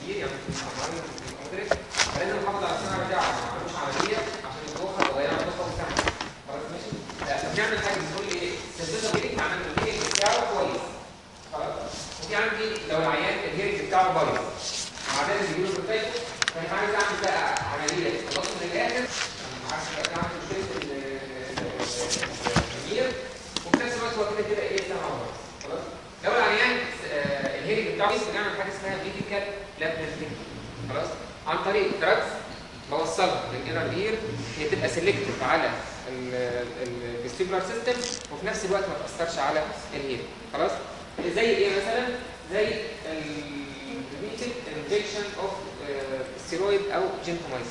كبير يعني في الصغيرين مدرك فلازم نحافظ على السمع بتاعه ما عملوش عمليه عشان يطبخها ويغير الطبخه بتاعها خلاص ماشي لا بنعمل حاجه بنقول لي ايه سيرفيسا بيلك عملنا الهيرنج بتاعه كويس خلاص وفي عندي لو العيان الهيرنج بتاعه بايظ مع ذلك بيجيله بالفايت فانا عايز اعمل بقى عمليه خلاص من الاخر انا ما اعرفش بقى اعمل مشكله الكبير وفي نفس الوقت هو كده كده ايه سمع بايظ خلاص لو العيان آه، الهيرنج بتاعه كويس بنعمل حاجه اسمها فيديكال لابنتيك خلاص عن طريق دراجز بوصلها للانر اير هي تبقى سيلكتيف على الفيستيبولار سيستم وفي نفس الوقت ما تاثرش على الهير خلاص زي ايه مثلا زي الريبيتد انجكشن اوف ستيرويد او جنتومايسين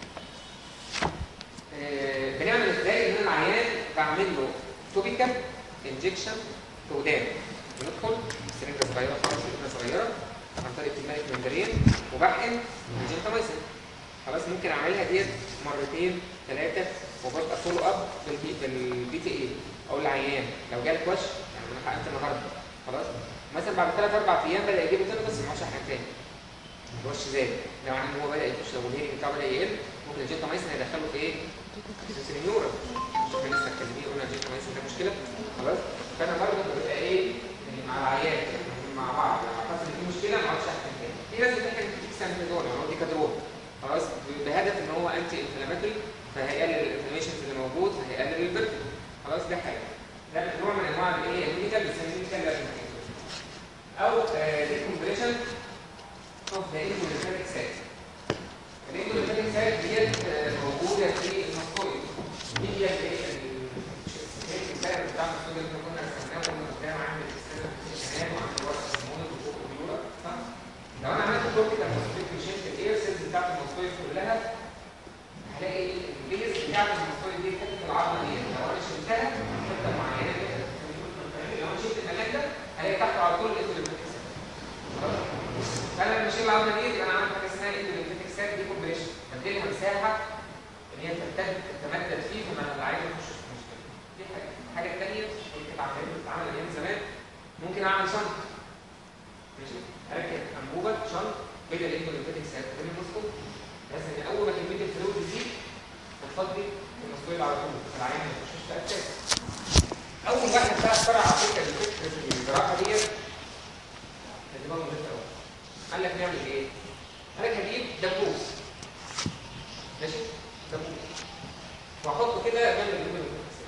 آه، بنعمل ازاي ان أنا العيان بعمل له توبيكال انجكشن في ودان بندخل سرنجه صغيره خالص سرنجه صغيره عن طريق الملك مندرين وبحقن الجنتاميسين خلاص ممكن اعملها ديت مرتين ثلاثه وببقى فولو اب بالبي بالبي تي اي اقول للعيان لو جالك وش يعني انا حقنت النهارده خلاص مثلا بعد ثلاث اربع ايام بدا يجيب تاني بس ما عادش احقن تاني الوش زاد لو عن هو بدا يخش لو الهيرنج بتاعه بدا يقل ممكن الجنتاميسين هيدخله في ايه؟ سينيورا مش احنا لسه اتكلمين قلنا الجنتاميسين ده مشكله خلاص فانا برضه ببقى ايه يعني مع العيان مع بعض لما حصل في مشكله ما اقعدش احكي تاني في ناس بتحكي اكسامبيدون او ديكادرون خلاص بهدف ان هو انتي انفلاماتوري فهيقلل الانفلاميشنز اللي موجود فهيقلل البرد خلاص ده حاجه ده نوع من انواع الايه الميديكال بنسميه ميديكال او ديكومبريشن اوف ذا انفلاماتوري سيل الانفلاماتوري سيل ديت آه، موجوده في المسكويد دي هي الايه السيل بتاع المسكويد اللي كنا رسمناه قلنا قدام عند السيل وعند الوقت الهرموني والفوق والبيولا صح؟ لو انا عملت كورتيكال ماسكويد شلت الاير سيلز بتاعت الماسكويد كلها هلاقي البيز بتاعت الماسكويد دي حته العظمه دي لو انا شلتها حته معينه كده لو انا شلت المكان ده هلاقي تحته على طول الانفلاماتوري خلاص فانا لما اشيل العظمه دي يبقى انا عملت حاجه اسمها انفلاماتوري سيل دي كومبريشن بديلها مساحه ان هي تمتد تتمدد فيه فما العين ما يخشش في مشكله دي حاجه الحاجه الثانيه اللي كانت عمليه بتتعمل ايام زمان ممكن اعمل شنط ماشي اركب انبوبه شنط بين الانفلاماتوري سيل وبين المسكوت بس ان اول ما كميه الفلويد تزيد هتفضي المسكوت على طول فالعين ما يخشش في اساس اول واحد بقى اخترع على فكره فكره الجراحه ديت اللي هو مدير الاول قال لك نعمل ايه؟ قال لك هجيب دبوس ماشي؟ دبوس واحطه كده جنب الانفلاماتوري سيل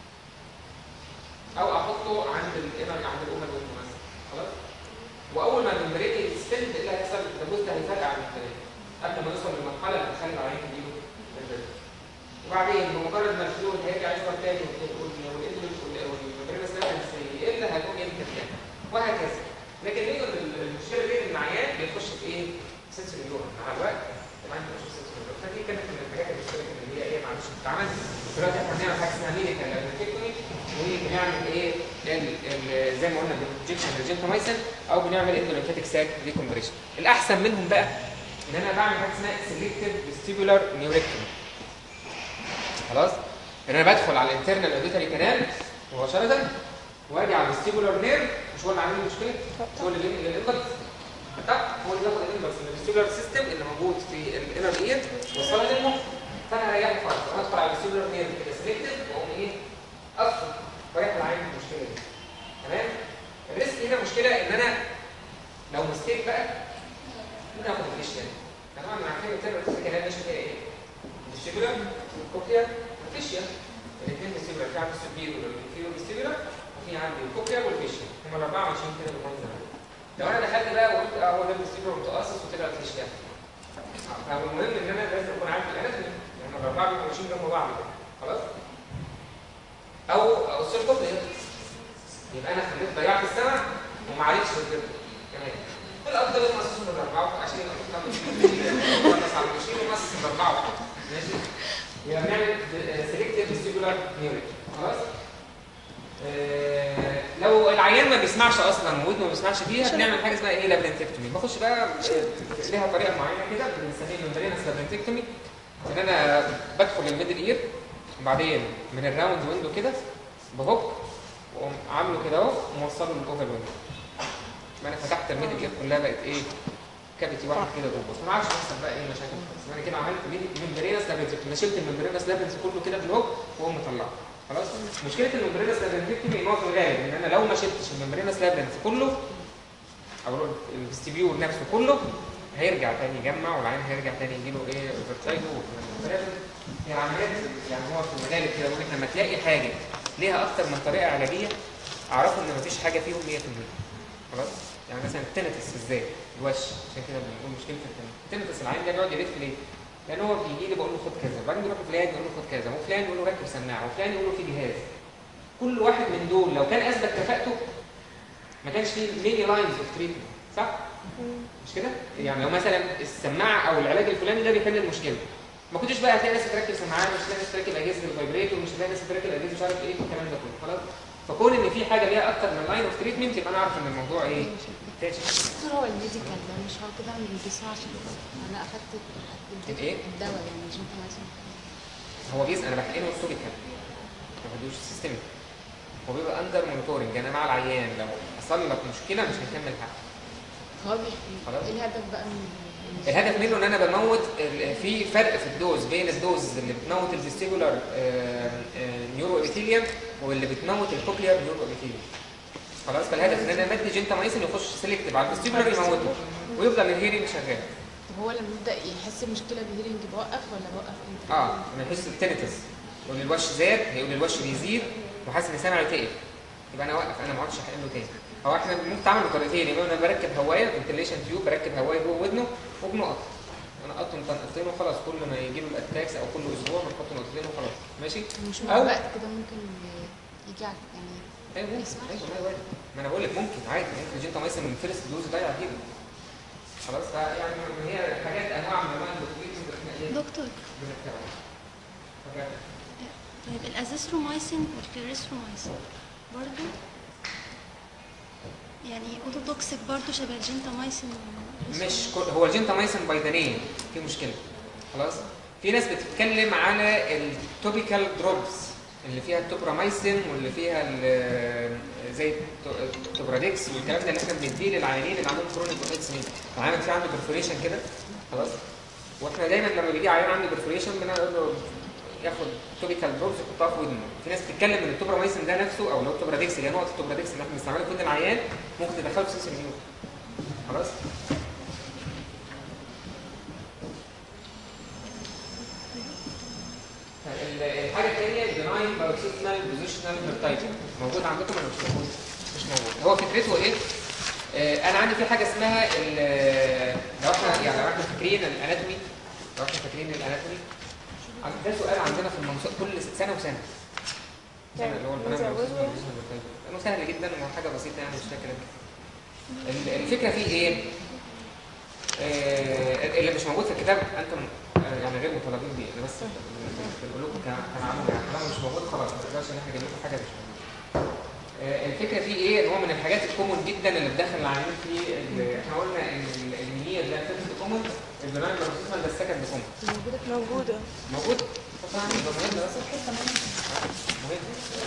او احطه عند الامل عند الامل والممثل خلاص؟ واول ما الممبرين يستند اللي هيحصل الدبوس ده هيفرقع عن الخليه قبل ما نوصل للمرحله اللي تخلي العين تجيله البرد وبعدين بمجرد ما الفلويد هيرجع يظهر تاني والممبرين سيلز يقل هيقوم ينكر تاني وهكذا لكن ليه المشكله دي ان العيان بيخش في ايه؟ سنسوري نيورون مع الوقت العيان بيخش في سنسوري نيورون فدي كانت من الحاجات اللي هي ايه معلش بتتعمل دلوقتي احنا بنعمل حاجه اسمها ميديكال لابريتكتومي وبنعمل ايه ال- ال- زي ما قلنا بالانجكشن للجنتاميسين او بنعمل اندوليمفاتيك ساك ديكومبريشن الاحسن منهم بقى ان انا بعمل حاجه اسمها سيلكتيف فيستيبولار نيوركتومي خلاص ان انا بدخل على الانترنال اوديتري كانال مباشره واجي على الفيستيبولار نيرف مش هو اللي عامل لي مشكله هو اللي اللي الامبلس طب هو اللي بياخد الامبلس من الفيستيبولار سيستم اللي موجود في الانر اير وصلها للمخ فانا هريحه خالص انا ادخل على الفيستيبولار نيرف كده سيلكتيف واقوم ايه افصل واريح العين من المشكله دي تمام الريسك هنا مشكله ان انا لو مستيك بقى ممكن اخد الفيش تاني طبعا عارفين الانترنال اوديتري كانال ماشي فيها ايه؟ الفيستيبولار والكوكليا والفيشيا الاثنين فيستيبولار في عندي السوبير والانفيريور فيستيبولار وفي عندي الكوكليا والفيشيا هم الاربعه ماشيين كده بالمنظر ده لو انا دخلت بقى وقلت اه هو ده الفيستيبولار متقصص وطلع الفيشيا فالمهم ان انا لازم اكون عارف الاناتومي هم الاربعه بيبقوا ماشيين جنب بعض كده خلاص او او الكوكليا يبقى انا خليت ضيعت السمع وما عرفتش الجد كمان الافضل ان اقصصهم بالاربعه عشان نخلص على المشين ونقصص بالاربعه ماشي يبقى بنعمل سيلكتيف فيستيبولار نيوريك خلاص آه، لو العيان ما بيسمعش اصلا ودنه ما بيسمعش فيها بنعمل حاجه اسمها ايه لابرنتكتومي بخش بقى آه، ليها طريقه معينه كده بنسميها ممبرينس لابرنتكتومي ان انا بدخل الميدل اير وبعدين من الراوند ويندو كده بهوك واقوم عامله كده اهو وموصله للاوفر ويندو يبقى انا فتحت الميدل اير كلها بقت ايه كافيتي واحد كده جوه بس ما اعرفش يحصل بقى ايه مشاكل خالص انا كده عملت ممبرينس لابنتكتومي شلت الممبرينس لابنس كله كده بالهوك واقوم مطلعه خلاص مشكله الممبرينس لابنتكتومي ان هو في الغالب ان انا لو ما شلتش الممبرينس لابنس كله او الفستيبيول نفسه كله هيرجع تاني يجمع والعين هيرجع تاني يجي له ايه فيرتايجو هي العمليات يعني هو في الغالب كده بقول لك لما تلاقي حاجه ليها اكتر من طريقه علاجيه اعرفوا ان مفيش حاجه فيهم 100% خلاص يعني مثلا التنتس ازاي الوش عشان كده بنقول مشكله التنتس التنتس العين ده بيقعد يلف ليه؟ لان هو بيجي لي بقول له خد كذا وبعدين بيروح لفلان يقول له خد كذا وفلان يقول له ركب سماعه وفلان يقول له في جهاز كل واحد من دول لو كان اثبت كفاءته ما كانش فيه ميني لاينز اوف تريتمنت صح؟ مش كده؟ يعني لو مثلا السماعه او العلاج الفلاني ده بيحل المشكله ما كنتش بقى هتلاقي ناس بتركب سماعات مش هتلاقي ناس بتركب اجهزه الفايبريتور مش هتلاقي ناس بتركب اجهزه مش عارف ايه والكلام ده كله خلاص فكون ان في حاجه ليها اكتر من لاين اوف تريتمنت يبقى انا اعرف ان الموضوع ايه محتاج دكتور هو الميديكال ده مش هو كده من الجسم عشان انا اخدت الإيه؟ الدواء يعني جنت مثلا هو بيز انا بحقنه التوبيكال ما بدوش سيستميك هو بيبقى اندر مونيتورنج انا مع العيان لو حصل لك مشكله مش هنكمل حق هو بي- خلاص. ايه الهدف بقى من من- الهدف منه ان انا بموت ال- في فرق في الدوز بين الدوز اللي بتموت الفيستيبولار نيورو ابيثيليوم واللي بتموت الكوكليار نيورو ابيثيليوم خلاص فالهدف ان انا امد جنتامايسين يخش سيلكتيف على الفيستيبولار يموته ويفضل الهيرنج شغال طب هو لما يبدا يحس بمشكله بالهيرنج بوقف ولا بوقف امتى؟ اه لما يحس التنتس يقول لي الوش زاد هيقول لي الوش بيزيد وحاسس ان سامعه تقف يبقى انا اوقف انا ما اقعدش احقن له تاني هو احنا ممكن نتعامل بطريقتين يبقى انا بركب هوايه فنتليشن تيوب بركب هوايه جوه ودنه وبنقط انا قطه نقطتين وخلاص كل ما يجي له الاتاكس او كل اسبوع بنحط نقطتين وخلاص ماشي مش مع أو- الوقت كده ممكن يجي على- يعني ايوه ممكن يسمع. ايوه ما وارد. ما انا بقول لك ممكن عادي ممكن الجنتامايسين من فيرست دوز ضيع جدا خلاص فيعني هي حاجات انواع من انواع التطبيق احنا ايه دكتور بنتبعها فكده. طيب الازيثرومايسين والكلاريثرومايسين برضو يعني اوتوتوكسيك برضو شبه الجنتامايسين مش كل هو الجنتامايسين باي ذا نيم في مشكله خلاص في ناس بتتكلم على التوبيكال دروبس اللي فيها التوبرامايسين واللي فيها ال- زي التو- التوبراديكس والكلام ده اللي احنا بنديه للعيانين اللي عندهم كرونيك اوتيت سنين العيان في عنده برفوريشن كده خلاص واحنا دايما لما بيجي عيان عنده برفوريشن بنقول له ياخد توبيكال دروبس يحطها في ودنه في ناس بتتكلم ان التوبرامايسين ده نفسه او لو التوبراديكس اللي هي نقطه التوبراديكس اللي احنا بنستعملها في ودن العيان ممكن تدخله في سيستم نيوتن خلاص ال- الحاجه الثانيه البناين باروكسيزمال بوزيشنال فيرتايجن موجود عندكم ولا مش موجود؟ مش موجود هو فكرته ايه؟ آه انا عندي في حاجه اسمها ال- لو احنا يعني لو احنا فاكرين الاناتومي لو احنا فاكرين الاناتومي عند- ده سؤال عندنا في المنصه كل سنه وسنه سنه اللي هو البناين باروكسيزمال بوزيشنال فيرتايجن لانه سهل جدا وحاجه بسيطه يعني مش فاكر ال- الفكره فيه ايه؟ آه، اللي مش موجود في الكتاب انتم آه، يعني غير مطالبين بيه انا بس بنقول لكم ك- كمعلومه يعني لو مش موجود خلاص ما تقدرش ان احنا نجيب لكم حاجه مش موجوده. آه، الفكره فيه ايه؟ ان هو من الحاجات الكومون جدا اللي بتدخل العيانين في ال- احنا قلنا ان ال- المنيه ده فيرست كومون البناين بروسيسمال ده السكند كومون موجوده في موجودة موجود؟ طبعا ده مهم بس مهم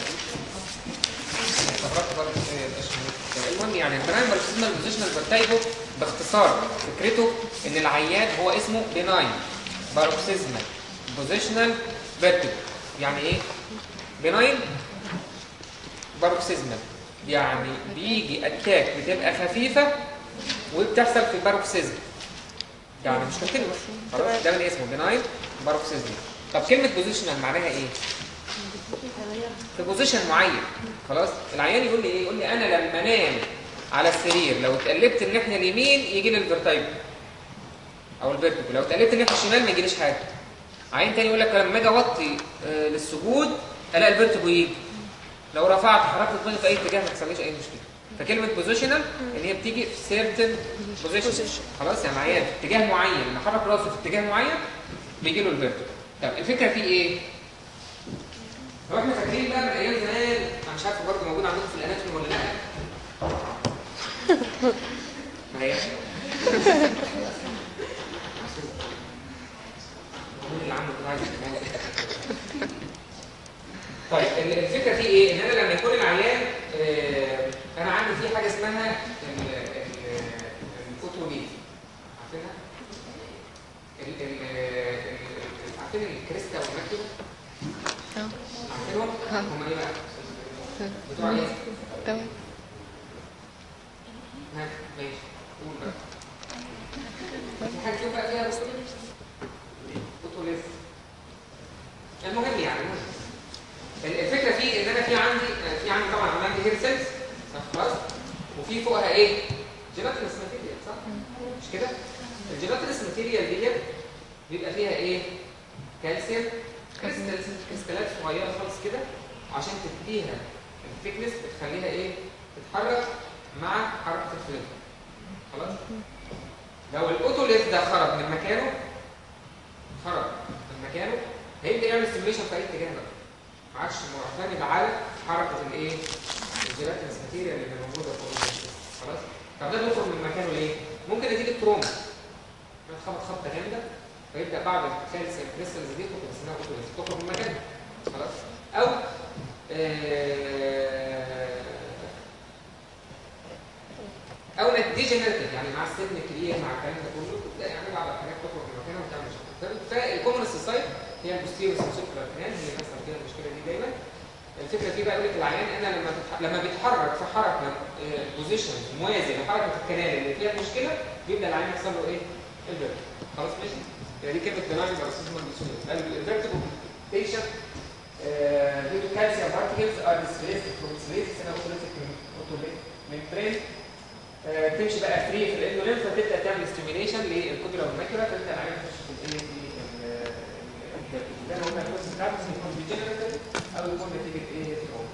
استغربت برضه ايه مش مهم. المهم يعني البناين بروسيسمال بوزيشنال فيرتايجو باختصار فكرته ان العيان هو اسمه بناين باروكسيزمال بوزيشنال فيرتيجو يعني ايه؟ بناين باروكسيزمال يعني بيجي اتاك بتبقى خفيفه وبتحصل في الباروكسيزم يعني مش كونتينوس خلاص ده من اسمه بناين باروكسيزم طب كلمه بوزيشنال معناها ايه؟ في بوزيشن معين خلاص العيان يقول لي ايه يقول لي انا لما انام على السرير لو اتقلبت الناحيه اليمين يجي لي الفيرتايجو او الفيرتيجو لو اتقلبت الناحيه الشمال ما يجيليش حاجه عيان تاني يقول لك لما اجي اوطي آه، للسجود الاقي الفيرتيجو يجي لو رفعت حركت دماغي في اي اتجاه ما يحصليش اي مشكله فكلمه بوزيشنال ان هي بتيجي في سيرتن بوزيشن خلاص يعني عيان في اتجاه معين لما حرك راسه في اتجاه معين بيجي له الفيرتيجو طب الفكره في ايه؟ لو احنا فاكرين بقى من ايام زمان انا مش عارف برضه موجود عندكم في الاناتومي ولا لا ما هي موجود اللي عنده كده عايز يتكلم. طيب ال- الفكره في ايه؟ ان انا لما يكون العيان آه، انا عندي في حاجه اسمها ال- ال- الفوتوميت ال- ال- ال- عارفين الكريستا والماكيولا اه عارفينهم ها. هم ايه بقى ها. بتوع ايه تمام ها ماشي قول بقى في حاجه تشوف بقى فيها بطوليس المهم يعني المهم. ال- الفكره فيه ان انا في عندي في عندي طبعا عندي هير سيلز صح خلاص وفي فوقها ايه جيلاتينس ماتيريال صح مش كده الجيلاتينس ماتيريال ديت بيبقى فيها ايه كالسيوم كريستالز كريستالات صغيره خالص كده عشان تديها الثيكنس بتخليها ايه تتحرك مع حركه الفليم خلاص لو الاوتوليث ده خرج من مكانه خرج من مكانه هيبدا يعمل ستيميوليشن في اي اتجاه بقى ما عادش معتمد على حركه الايه الجيلاتينس ماتيريال اللي موجوده فوق الجسم. خلاص طب ده بيخرج من مكانه ليه ممكن نتيجه تروما خبط خبطه جامده فيبدا بعض الكالسيوم كريستالز دي تخرج اسمها اوتوليث تخرج من مكانها خلاص او آه، او ديجنريتيف يعني مع السن الكبير مع الكلام ده كله تبدا يعني بعض الحاجات تخرج من مكانها وتعمل مشاكل فالكومن سايت هي البوستيريور سيركلر كانال هي اللي بيحصل فيها المشكله دي دايما الفكره فيه بقى يقول لك العيان انا لما تتح... لما بيتحرك في حركه بوزيشن موازي لحركه الكنال اللي فيها مشكله بيبدا العيان يحصل له ايه؟ الفيرتيجو خلاص ماشي؟ يبقى دي كلمه بناين باراسيزمال ديسونيس الفيرتيجو بيشنت due to calcium particles are displaced from space in autolytic membrane آه، تمشي بقى فري في الاندولين فتبدا تعمل ستيميليشن للكوبيلا والماكيولا فتبدا العيان تخش في الايه في ال- ال- زي ما قلنا الكورس بتاعته يكون ديجنريتيف او يكون نتيجه ايه تروما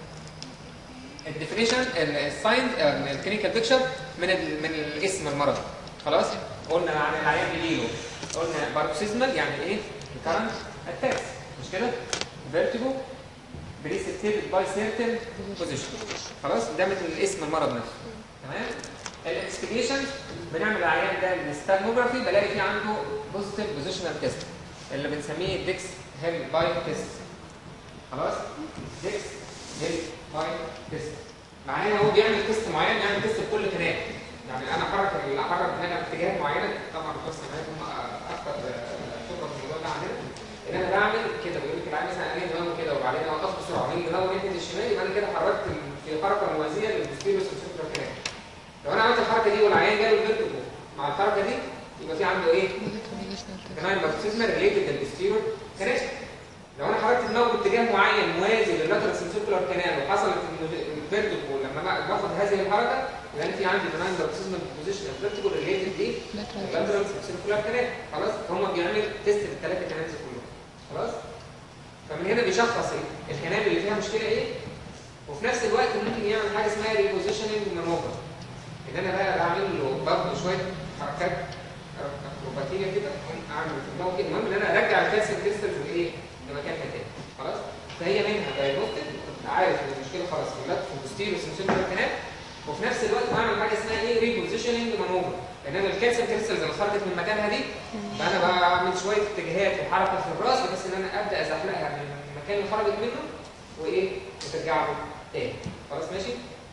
الديفينيشن الساينز الكلينيكال بيكتشر من ال- من الاسم المرض خلاص قلنا عن العيان بيجيله قلنا باركسيزمال يعني ايه كارنت اتاكس مش كده فيرتيجو بريسبتيفد باي سيرتن بوزيشن خلاص ده من الاسم المرض نفسه تمام الانفستيجيشن بنعمل العيان ده الستانوجرافي بلاقي فيه عنده بوزيتيف بوزيشنال تيست اللي بنسميه ديكس هيل باي تيست خلاص ديكس هيل باي تيست معناه هو بيعمل تيست معين يعمل تيست لكل كنال يعني انا حرك احرك كنال في اتجاه معينه طبعا القصه معايا هم اكثر خبره في الموضوع ده عندنا ان انا بعمل كده بيقول لك العيان مثلا قال دماغه كده وبعدين اوقف بسرعه وبعدين دماغه ناحيه الشمال يبقى انا كده حركت في حركه موازيه للسبيروس والسوبر كنال لو انا عملت الحركه دي والعيان جاله الفيرتيجو مع الحركه دي يبقى في عنده ايه؟ كمان بارتيزمال ريليتد للستيرول كانال لو انا حركت دماغه باتجاه معين موازي لللاترال سيركولار كانال وحصلت الفيرتيجو لما ما- باخد هذه الحركه يبقى أنا في عندي كمان بارتيزمال بوزيشن الفيرتيجو ريليتد دي اللاترال سيركولار كانال خلاص فهم بيعمل تيست للثلاثه كانالز كلهم خلاص فمن هنا بيشخص ايه الكنال اللي فيها مشكله ايه وفي نفس الوقت ممكن يعمل حاجه اسمها ريبوزيشننج مانوفر ان انا بقى بعمل له برضه شويه حركات اكروباتيه كده أقوم اعمل في دماغه كده المهم ان انا ارجع الكالسيوم كريستالز لايه؟ لمكانها تاني خلاص؟ فهي منها دايجنوستيك عارف ان المشكله خلاص في اللات في البوستيريو سنسوريال كانال وفي نفس الوقت بعمل حاجه اسمها ايه؟ ريبوزيشننج مانوفر ان انا الكالسيوم كريستالز اللي خرجت من مكانها دي فانا بعمل شويه اتجاهات وحركه في الراس بحيث ان انا ابدا ازحلقها من المكان اللي خرجت منه وايه؟ وترجع له تاني خلاص ماشي؟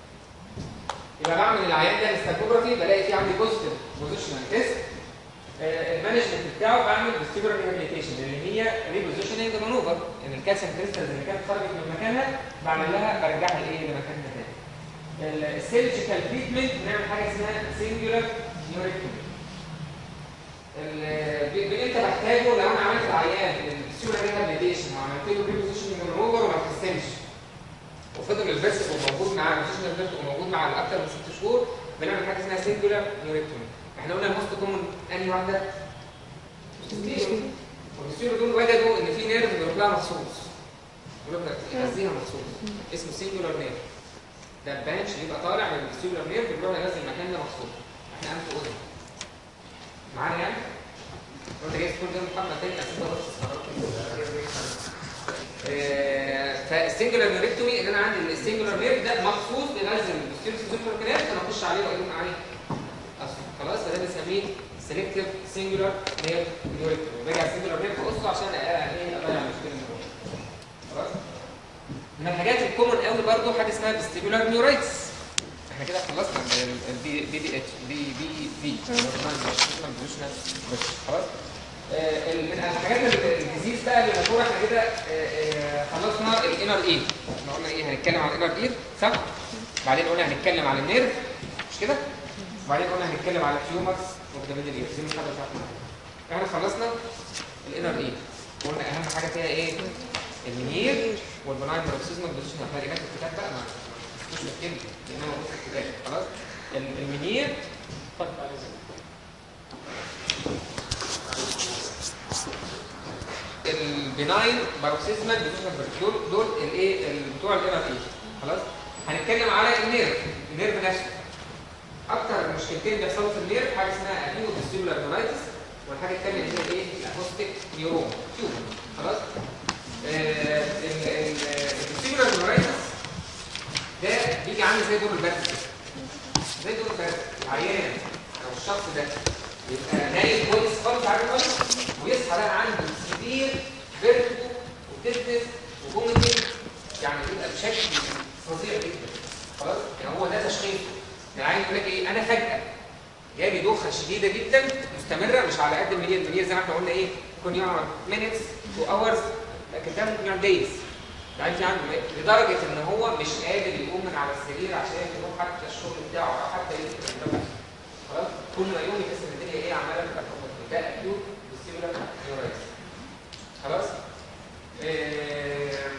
يبقى بعمل العيان ده الاستاكوجرافي بلاقي فيه عندي بوزيتيف بوزيشنال تيست المانجمنت بتاعه بعمل فيستيبولار ريهابيليتيشن اللي هي ريبوزيشننج مانوفر ان الكالسيوم كريستالز اللي كانت خرجت من مكانها بعمل لها برجعها لايه لمكانها تاني السيرجيكال تريتمنت بنعمل حاجه اسمها سنجولار نيوريكتومي انت بحتاجه لو انا عملت العيان السيولار ريهابيليتيشن وعملت له ريبوزيشننج مانوفر وما اتحسنش وفضل الفيرسيبل موجود مع البوزيشنال فيرسيبل موجود مع الاكثر من ست شهور بنعمل حاجه اسمها سنجولار نيوريكتومي احنا قلنا الموست كومن انهي واحده؟ والبوستيريور دول وجدوا ان في نيرف بيروح لها مخصوص بيروح يغذيها مخصوص اسمه سنجولار نيرف ده بانش بيبقى طالع من البوستيريور نيرف بيروح يغذي المكان ده مخصوص احنا انف اذن معانا يعني؟ لو انت جاي تقول ده محمد تاني عشان ده بس فالسنجولار نيركتومي ان انا عندي السنجولار نيرف ده مخصوص بيغذي البوستيريور سنجولار كنال فانا اخش عليه واقول له معايا اصلا خلاص فده بنسميه سيلكتيف سنجولار نيرف نيوركتومي باجي على السنجولار نيرف اقصه عشان ايه اضيع المشكله اللي هو خلاص من الحاجات الكومن قوي برضه حاجه اسمها فيستيبولار نيورايتس احنا كده خلصنا البي بي دي اتش بي بي في خلاص آه، ال- من الحاجات ال- الديزيز بقى اللي مشهوره احنا كده آه، آه، خلصنا الانر اير احنا قلنا ايه هنتكلم عن الانر اير صح؟ بعدين قلنا هنتكلم عن النيرف مش كده؟ وبعدين قلنا هنتكلم على التيومرز والجميل الاير دي مش حاجه بتاعتنا احنا خلصنا الانر اير قلنا اهم حاجه فيها ايه؟ المنير والبناين بروكسيزمال بوزيشن احنا اللي كانت في الكتاب بقى ما مش مشكله لان موجود في الكتاب خلاص ال- المنير اتفضل بعد إذنك. البناين باروكسيزمال بوزيشن دول دول الايه ال- بتوع الانر ايه خلاص هنتكلم على النيرف النيرف نفسه اكتر مشكلتين بيحصلوا في النيرف حاجه اسمها اكيوت فيستيبولار نونايتس والحاجه الثانيه اللي هي ايه الاكوستيك نيورون تيوب خلاص الفيستيبولار نونايتس ده بيجي عامل زي دور البرد كده. زي دور البرد العيان او الشخص ده يبقى نايم كويس خالص عارف خالص ويصحى بقى عنده سيفير فيرتيجو وتدنس وفوميتنج يعني بيبقى بشكل فظيع جدا خلاص يعني هو ده تشخيصه العيان يقول لك ايه انا فجاه جالي دوخه شديده جدا مستمره مش على قد المنير المنير زي ما احنا قلنا ايه ممكن يقعد minutes تو اورز لكن ده ممكن يقعد دايز العيان في عنده لدرجه ان هو مش قادر يقوم من على السرير عشان يروح حتى الشغل بتاعه او حتى يدخل الدواء خلاص كل ما يقوم يحس ان الدنيا ايه عماله تتلخبط ده اكيوت فيستيبولار نيورايتس خلاص آه،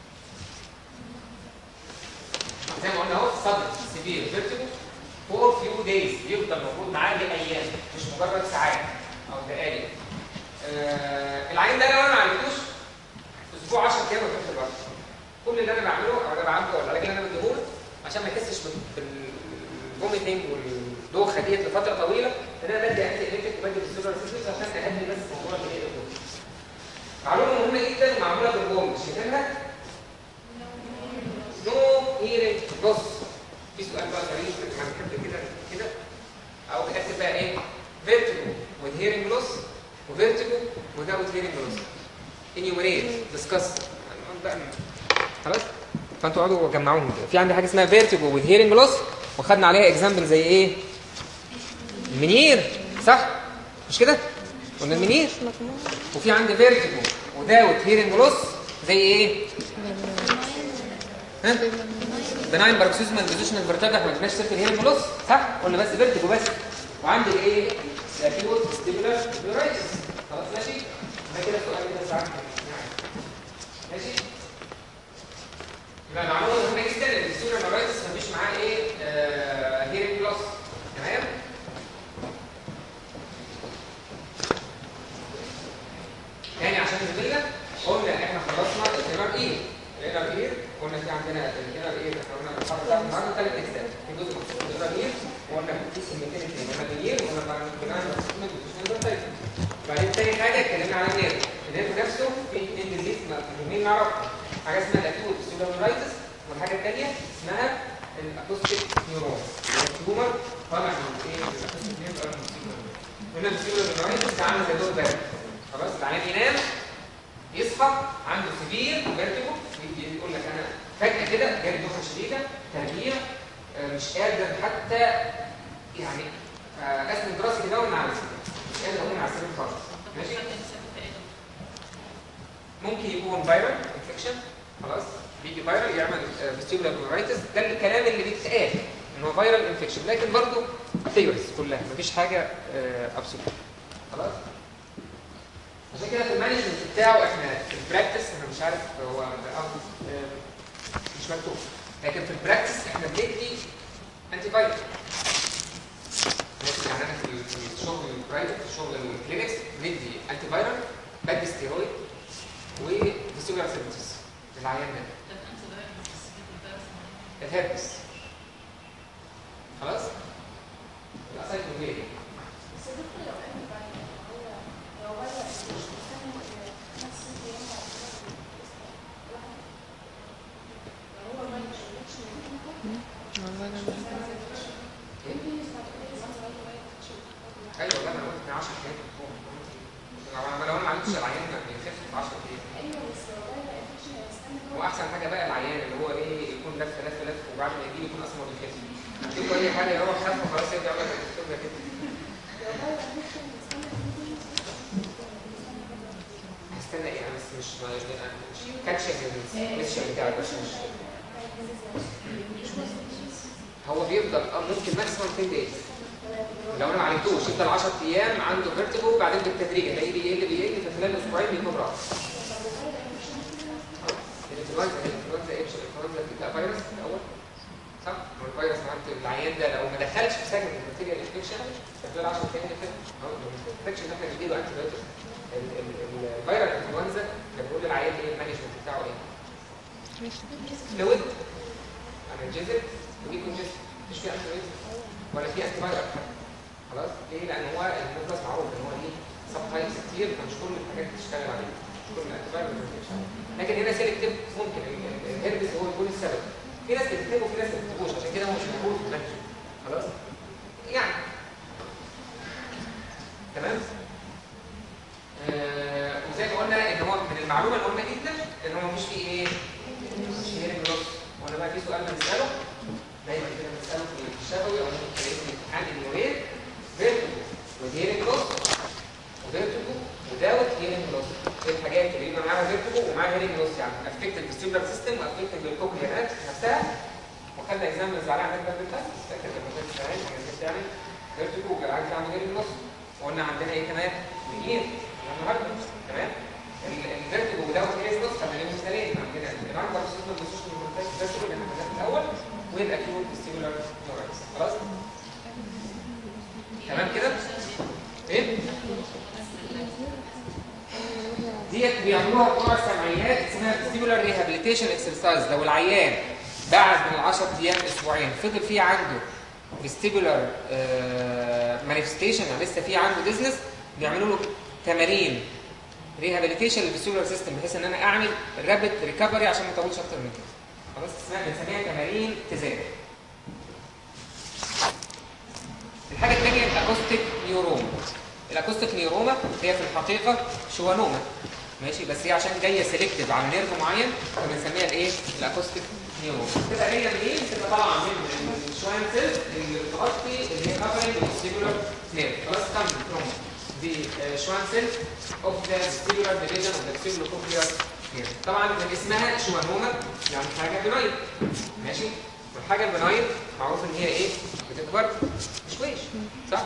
زي ما قلنا اهو صدر سيفير فيرتيجو فور فيو دايز يفضل موجود معاه لايام مش مجرد ساعات او دقائق آه العين ده لو انا ما عالجتوش اسبوع 10 ايام وتروح الوقت كل اللي انا بعمله او انا بعمله ولا العلاج اللي انا بديهوله عشان ما يحسش بالفوميتنج والدوخه ديت لفتره طويله ان انا بدي انتي الكتريك وبدي بالسولار سيستمز عشان اهدي بس موضوع اللي هي ده معلومه مهمه جدا معموله بالبوم مش شايفينها نو هيرنج بص في سؤال بقى غريب انا بحب كده كده او اكتب بقى ايه فيرتيجو with hearing loss وفيرتيجو without hearing loss enumerate discuss هنقعد بقى خلاص فانتوا اقعدوا جمعوهم كده في عندي حاجه اسمها فيرتيجو with hearing loss وخدنا عليها اكزامبل زي ايه المنير صح مش كده قلنا المنير وفي عندي فيرتيجو without hearing loss زي ايه ها بناين باروكسيزمال بوزيشنال فيرتاجا احنا ما جبناش سيره الهيرنج لوس صح قلنا بس فيرتيجو بس وعندي ايه الاكيوت ستيبولار نيورايتس خلاص ماشي ده كده سؤال كده ساعات ماشي يبقى معلومه مهمه جدا ان الستيبولار نيورايتس مفيش معاه ايه هيرنج لوس تمام تاني عشان زميلنا قلنا ان احنا خلصنا الانر اير الانر اير قلنا في عندنا الانر اير احنا قلنا الحرف بتاع النهارده ثلاث اجزاء في جزء مخصوص بالانر اير وقلنا في كلمتين اثنين قلنا النير وقلنا بعد كده بعدين تاني حاجه اتكلمنا على النير النير نفسه في اثنين ديزيز مهمين نعرفهم حاجه اسمها الاكيوت سيلولرايتس والحاجه الثانيه اسمها الاكوستيك نيورون التيومر طالع من ايه من الاكوستيك نيورون قلنا السيلولرايتس عامل زي دور برد خلاص العيان ينام يصحى عنده سيفير فيرتيجو يقول لك انا فجاه كده جالي دوخه شديده ترجيع آه، مش قادر حتى يعني آه، اسند راسي كده وانا على السرير مش قادر اقوم على السرير خالص ماشي ممكن يكون فيرال انفكشن خلاص بيجي فيرال يعمل فيستيبولار نورايتس ده الكلام اللي بيتقال ان هو فيرال انفكشن لكن برضه ثيوريز كلها مفيش حاجه ابسولوت خلاص عشان كده في المانجمنت بتاعه احنا في البراكتس انا مش عارف هو أو- آه، مش مكتوب لكن في البراكتس احنا بندي انتي فايروس يعني انا في ال- في الشغل البرايفت في الشغل الكلينكس بندي انتي فايرال بدي ستيرويد وفيستيبولار سيرفيسز للعيان ده الهربس خلاص؟ يبقى سايكلوفيريا ايوه والله انا قلت 10 ايام لو انا ما عملتش العيان ما بيخف في 10 ايام واحسن حاجه بقى العيان اللي هو ايه يكون لف لف لف وبعد ما يجي يكون اصلا ما بيخفش تجيب له اي حاجه يروح خف وخلاص يرجع يقول لك الدكتور ده كده مش مش كاتشنج الكويشن بتاعك بس مش هو بيفضل اه ممكن ماكسيمم 10 دايز لو انا ما عالجتوش يفضل 10 ايام عنده فيرتيجو وبعدين بالتدريج هتلاقيه بيقل بيقل في خلال اسبوعين بيكون راح الانفلونزا الانفلونزا ايه مش الانفلونزا بتبقى فيروس في الاول صح؟ هو الفيروس معناته العيان ده لو ما دخلش في سجن البكتيريا انفكشن في خلال 10 ايام كده هو ما بنحتاجش ان احنا نديله انتي بايوتكس الفيروس الانفلونزا كان بيقول للعيان ايه المانجمنت بتاعه ايه؟ فلويد انرجيزك وديكونجست مش في انتي بايوتكس ولا في انتي فايروس خلاص ليه؟ لان هو المفرز معروف ان هو ليه سب تايبس كتير فمش كل الحاجات بتشتغل عليه مش كل الانتي فايروس بتشتغل لكن هنا سيلكتيف ممكن الهربس هو يكون السبب في ناس بتكتبه وفي ناس ما بتكتبوش عشان كده هو مش موجود في المنهج خلاص يعني تمام آه وزي ما قلنا ان هو من المعلومه المهمه جدا ان هو مفيش فيه ايه؟ مفيش فيه هيرنج لوس وانا بقى في سؤال بنساله دايما كده بنساله في الشفوي او ممكن تلاقيه في الامتحان اليومين فيرتيجو وهيرنج لوس وفيرتيجو وداوت هيرنج لوس ايه الحاجات اللي يبقى معاها فيرتيجو ومعاها هيرنج لوس يعني افكت الفيستيبولار سيستم وافكت الكوكليات نفسها وخدنا اكزام من الزعلان عندك بقى بالتالي فاكر لما كنت زعلان كان بتعمل فيرتيجو وكان عايز اعمل هيرنج لوس وقلنا عندنا ايه كمان؟ مين؟ النهارده تمام؟ الفيرتيجو وداوت هيرنج لوس خدنا لهم مثالين عندنا الانكر سيستم بوزيشن فيرتيجو اللي احنا خدناه في الاول والاكيوت فيستيبولار نورايتس خلاص؟ تمام كده؟ ايه؟ ديت بيعملوها بتوع السمعيات اسمها فيستيبولار ريهابيليتيشن اكسرسايز لو العيان بعد من 10 ايام اسبوعين فضل فيه عنده فيستيبولار مانيفستيشن يعني لسه فيه عنده ديزنس بيعملوا له تمارين ريهابيليتيشن للفيستيبولار سيستم بحيث ان انا اعمل رابid ريكفري عشان ما اطولش اكتر من كده خلاص اسمها بنسميها تمارين اتزان الحاجه الثانيه الاكوستيك نيوروما الاكوستيك نيوروما هي في الحقيقه شوانوما ماشي بس هي عشان جايه سيلكتيف على نيرف معين فبنسميها الايه الاكوستيك نيوروما تبقى جايه منين تبقى طالعه من الشوان سيل اللي بتغطي اللي هي كفرنج السيبولار نيرف خلاص كمل فروم دي شوان سيل اوف ذا سيبولار ديفيجن اوف ذا سيبولار كوكليار نيرف طبعا من اسمها شوانوما يعني حاجه بنايل ماشي والحاجه البنايل معروف ان هي ايه بتكبر مش كويس صح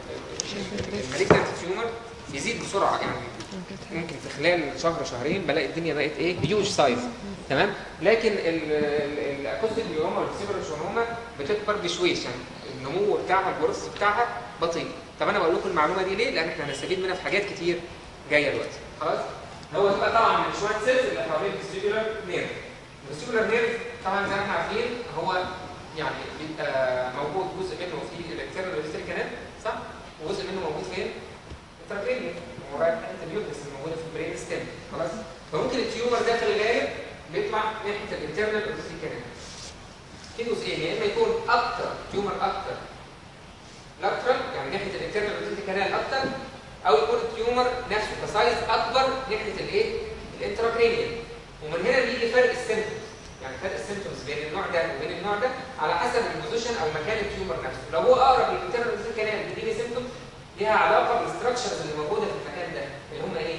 المالجنت تيومر يزيد بسرعه يعني ممكن في خلال شهر شهرين بلاقي الدنيا بقت ايه هيوج سايز تمام لكن الاكوستيك نيوروما والسيبر شونوما بتكبر بشويش يعني النمو بتاعها الجروث بتاعها بطيء طب انا بقول لكم المعلومه دي ليه لان احنا هنستفيد منها في حاجات كتير جايه دلوقتي خلاص هو بقى طبعا من شويه سيلز اللي حوالين الفيستيبولار نيرف الفيستيبولار نيرف طبعا زي ما احنا عارفين هو يعني بيبقى موجود جزء منه في الاكترنال ريستري كانال صح وجزء منه موجود فين التراكينيا هو رايح ناحيه اليوترس الموجوده في البرين ستيم خلاص فممكن التيومر ده في الغالب بيطلع ناحيه الانترنال ريستري كانال في جزئين يا اما يكون اكتر تيومر اكتر لاترال يعني ناحيه الانترنال ريستري كانال اكتر او يكون التيومر نفسه كسايز اكبر ناحيه الايه الانتراكرينيال ومن هنا بيجي فرق السيمتومز يعني فرق السيمتومز بين النوع ده وبين النوع ده على حسب البوزيشن او مكان التيومر نفسه لو هو اقرب للانترنال ريستري كانال بيديني سيمتومز ليها علاقه بالستراكشرز اللي موجوده في المكان ده اللي هم ايه؟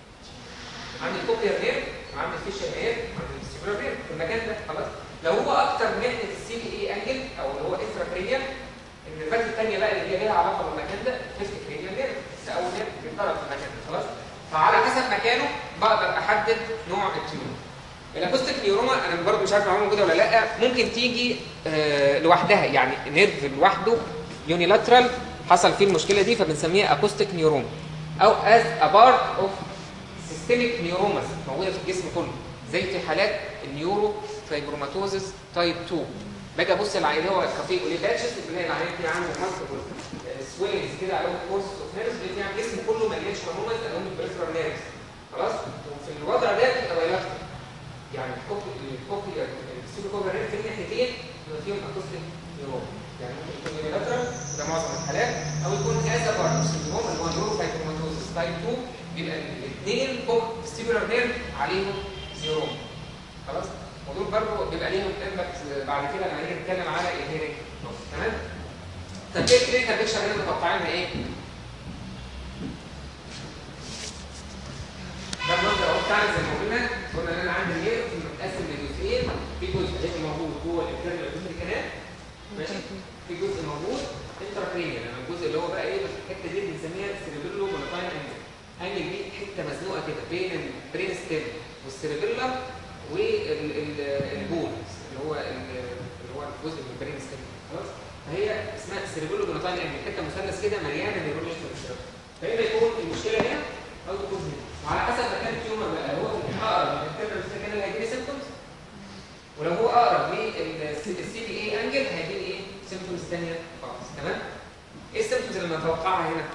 عندي الكوكلير نير وعندي الفيشر نير وعندي السيبولار نير في المكان ده خلاص لو هو اكتر ناحيه السي بي اي انجل او اللي هو انتراكرينيال النيرفات الثانيه بقى اللي هي ليها علاقه بالمكان ده الفيفت كرينيال نير بس اول نير بيتضرب في المكان ده خلاص فعلى حسب مكانه بقدر احدد نوع التيومر الاكوستيك نيوروما انا برضه مش عارف المعلومه موجوده ولا لا ممكن تيجي آه لوحدها يعني نيرف لوحده يونيلاترال حصل فيه المشكله دي فبنسميها اكوستيك نيوروما او از ا بارت اوف سيستميك نيوروماس موجوده في الجسم كله زي في حالات النيورو فايبروماتوزس تايب 2 باجي ابص العيان اللي هو الكافيه اوليباتشس بنلاقي العيان فيه عنده مالتيبل سويلنجز كده على كورس اوف نيرفز بتلاقي الجسم كله مليان نيوروماس اللي هم البريفرال نيرفز خلاص وفي الوضع ده بتبقى بايلاترال يعني الكوكليا السيبوكوبيا نيرف في الناحيتين بيبقى فيهم اكوستيك نيوروما يعني ممكن يكون يونيلاترال ده معظم الحالات او يكون ازا بارت سندروم اللي هو نيورو فايبروماتوزس تايب 2 بيبقى الاثنين فوق ستيبولار نيرف عليهم نيوروم خلاص ودول برضه بيبقى ليهم امباكت بعد كده لما نيجي نتكلم على الهيرنج تمام طب ايه الكلينيكال بيكشر اللي انتوا متوقعينها ايه؟ ده المنظر اهو بتاعنا زي ما قلنا قلنا ان انا عندي النير متقسم لجزئين في جزء هيبقى موجود جوه الانترنال اوتوماتيك كانال ماشي في جزء موجود انتراكرينيال يعني الجزء اللي هو بقى ايه الحته دي بنسميها السيريبيلو مونوتاين انجل انجل دي حته مزنوقه كده بين البرين ستيم والسيريبيلم والبول اللي هو ال- اللي هو الجزء من البرين ستيم خلاص فهي اسمها السيريبيلو مونوتاين انجل حته مثلث كده مليانه نيورولوجيكال فاما يكون المشكله هنا او تكون هنا وعلى حسب مكان التيومر بقى هو اقرب من الانترنال كان هيجي لي سيمبتومز ولو هو اقرب للسي بي اي انجل هيجي لي ايه سيمبتومز ثانيه خالص تمام ايه السيمبتومز اللي نتوقعها هنا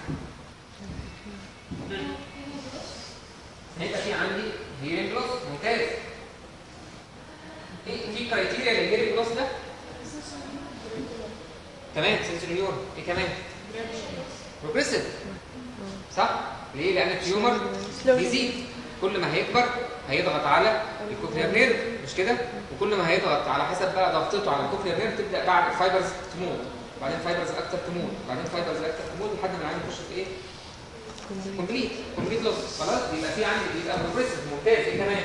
مم. هيبقى في عندي هيرنج لوس ممتاز في في كرايتيريا للهيرنج لوس ده تمام سنسوري نيورون ايه كمان بروجريسيف صح ليه لان التيومر بيزيد كل ما هيكبر هيضغط على الكوكلير نيرف مش كده وكل ما هيضغط على حسب بقى ضغطته على الكوكلير نيرف تبدا بعد الفايبرز تموت وبعدين فايبرز اكتر تموت وبعدين فايبرز اكتر تموت لحد ما العين يخش في ايه كومبليت كومبليت لوس خلاص يبقى في عندي بيبقى بروجريسيف ممتاز ايه كمان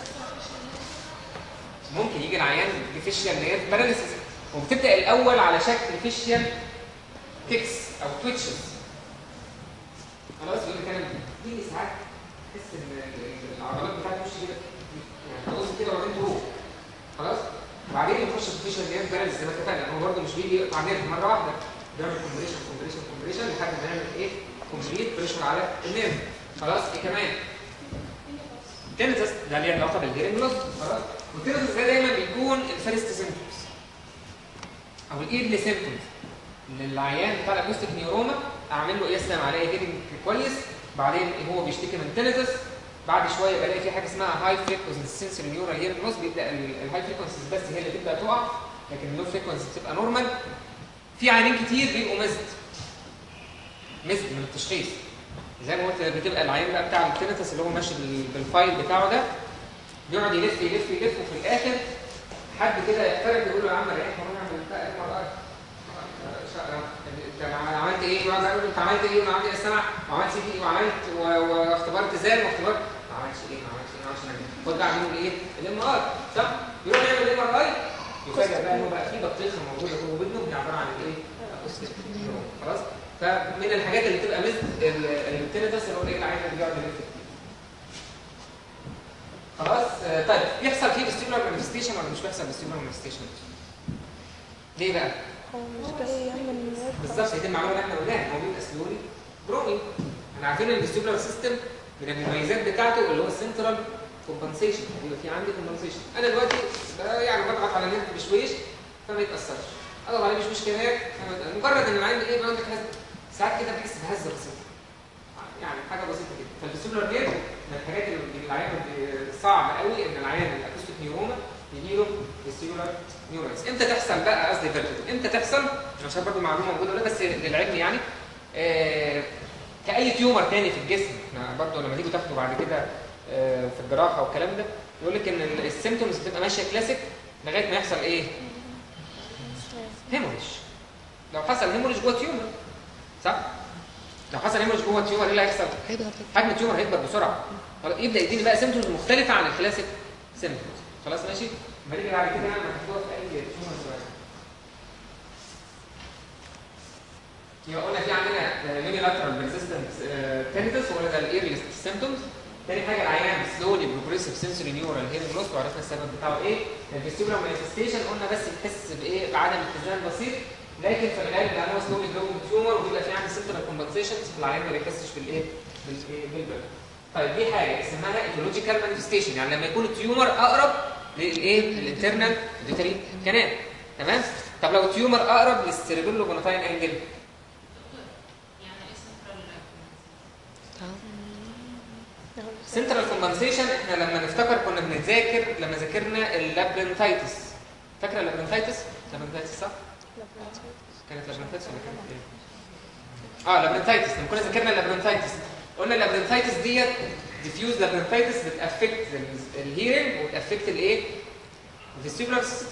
ممكن يجي العيان بفيشيال نيرف باراليسيس وبتبدا الاول على شكل فيشيال تيكس او تويتشز خلاص يقول لك انا بيجي ساعات تحس ان ال- ال- العضلات بتاعتي مش كده يعني تقص كده وبعدين تروح خلاص وبعدين يخش في فيشيال نيرف باراليسيس زي ما اتفقنا هو برده مش بيجي يقطع نيرف مره واحده بيعمل كومبريشن كومبريشن كومبريشن لحد ما يعمل ايه كومبليت بريشر على النيرف خلاص ايه كمان تنسس ده ليه علاقه بالهيرنج لوس خلاص والتنسس ده دايما بيكون الفيرست سيمبتومز او الايرلي سيمبتومز للعيان بتاع الاكوستيك نيوروما اعمل له قياس عليه هيرنج كويس بعدين هو بيشتكي من تنسس بعد شويه بلاقي في حاجه اسمها هاي فريكونسي سنسوري نيورال هيرنج لوس بيبدا الهاي فريكونسيز بس هي اللي تبدا تقع لكن اللو فريكونسي بتبقى نورمال في عيانين كتير بيبقوا مزد مزد من التشخيص زي ما قلت بتبقى العيان بقى بتاع التنتس اللي هو ماشي بال- بالفايل بتاعه ده بيقعد يلف يلف يلف وفي الاخر حد كده يحترق يقول له يا عم ريحنا ونعمل بتاع ام ار اي انت عملت ايه؟ يقعد يقول له انت عملت ايه؟ ما عملت السمع وعملت سي دي وعملت و- واختبرت زال واختبرت ما عملتش ايه؟ ما عملتش ايه؟ ما عملتش حاجه خد بقى اعمل ايه؟ الام ار صح؟ يروح يعمل الام ار اي يفاجئ بقى ان هو بقى في بطيخه موجوده جوه ودنه هي عباره عن الايه؟ أكوستيك نيورون. خلاص؟ فمن الحاجات اللي بتبقى مثل التنتس اللي هو ايه العين اللي بيقعد يلف كتير. خلاص آه، طيب يحصل فيه فيستيبولار مانيفستيشن ولا مش بيحصل فيستيبولار مانيفستيشن؟ ليه بقى؟ هو مش جاي يعمل نيرف بالظبط هي دي المعلومه اللي احنا قلناها هو بيبقى سلولي جروينج احنا عارفين ان الفيستيبولار سيستم من المميزات بتاعته اللي هو السنترال كومبنسيشن بيبقى في عندي كومبنسيشن انا دلوقتي آه، يعني بضغط على النت بشويش فما يتاثرش اضغط عليه بشويش كمان فما يتأثرش. مجرد ان العين ايه بيقول لك هز ساعات كده بتحس بهزه بسيطه يعني حاجه بسيطه كده فالفيستيبولار نيرف من الحاجات اللي العيان صعب قوي ان العيان الاكوستيك نيوروما يجي له فيستيبولار نيورونز امتى تحصل بقى قصدي فيرتيجو امتى تحصل انا مش عارف برضه معلومه موجوده ولا لا، بس للعلم يعني آه كاي تيومر تاني في الجسم احنا برضه لما تيجوا تاخدوا بعد كده آه في الجراحه والكلام ده يقول لك ان ال- السيمتومز بتبقى ماشيه كلاسيك لغايه ما يحصل ايه؟ هيموريج لو حصل هيموريج جوه تيومر صح؟ لو حصل هيموريج جوه تيومر ايه اللي هيحصل؟ حجم التيومر هيكبر بسرعه خلاص، يبدا يديني بقى سيمتومز مختلفه عن الكلاسيك سيمتومز خلاص ماشي؟ ما نيجي بعد كده نعمل هتحطوها في اي تيومر صغير يبقى قلنا في عندنا يوني لاترال ريزيستنت تينيتس ولا ده الايرليست سيمتومز تاني حاجه العيان سلولي بروجريسيف سنسوري نيورال هيرنج لوس وعرفنا السبب بتاعه ايه الفيستيبولار مانيفستيشن قلنا بس بتحس بايه بعدم اتزان بسيط لكن في الغالب ده هو سلولي جروينج تيومر وبيبقى في عندي سنترال كومبنسيشنز العيان ما بيحسش بالايه بالايه بالبلد طيب دي حاجه اسمها ايتولوجيكال مانيفستيشن يعني لما يكون التيومر اقرب للايه الانترنال ديتري كانال تمام طب لو التيومر اقرب للسيريبيلو جونوتاين انجل سنترال كومبنسيشن احنا لما نفتكر كنا بنذاكر لما ذاكرنا اللابرنتايتس فاكره اللابرنتايتس لابرنتايتس صح كانت لابرنتايتس ولا كانت ايه اه لابرنتايتس لما كنا ذاكرنا اللابرنتايتس قلنا اللابرنتايتس ديت ديفيوز لابرنتايتس بتافكت الهيرنج وبتافكت الايه الفيستيبولار سيستم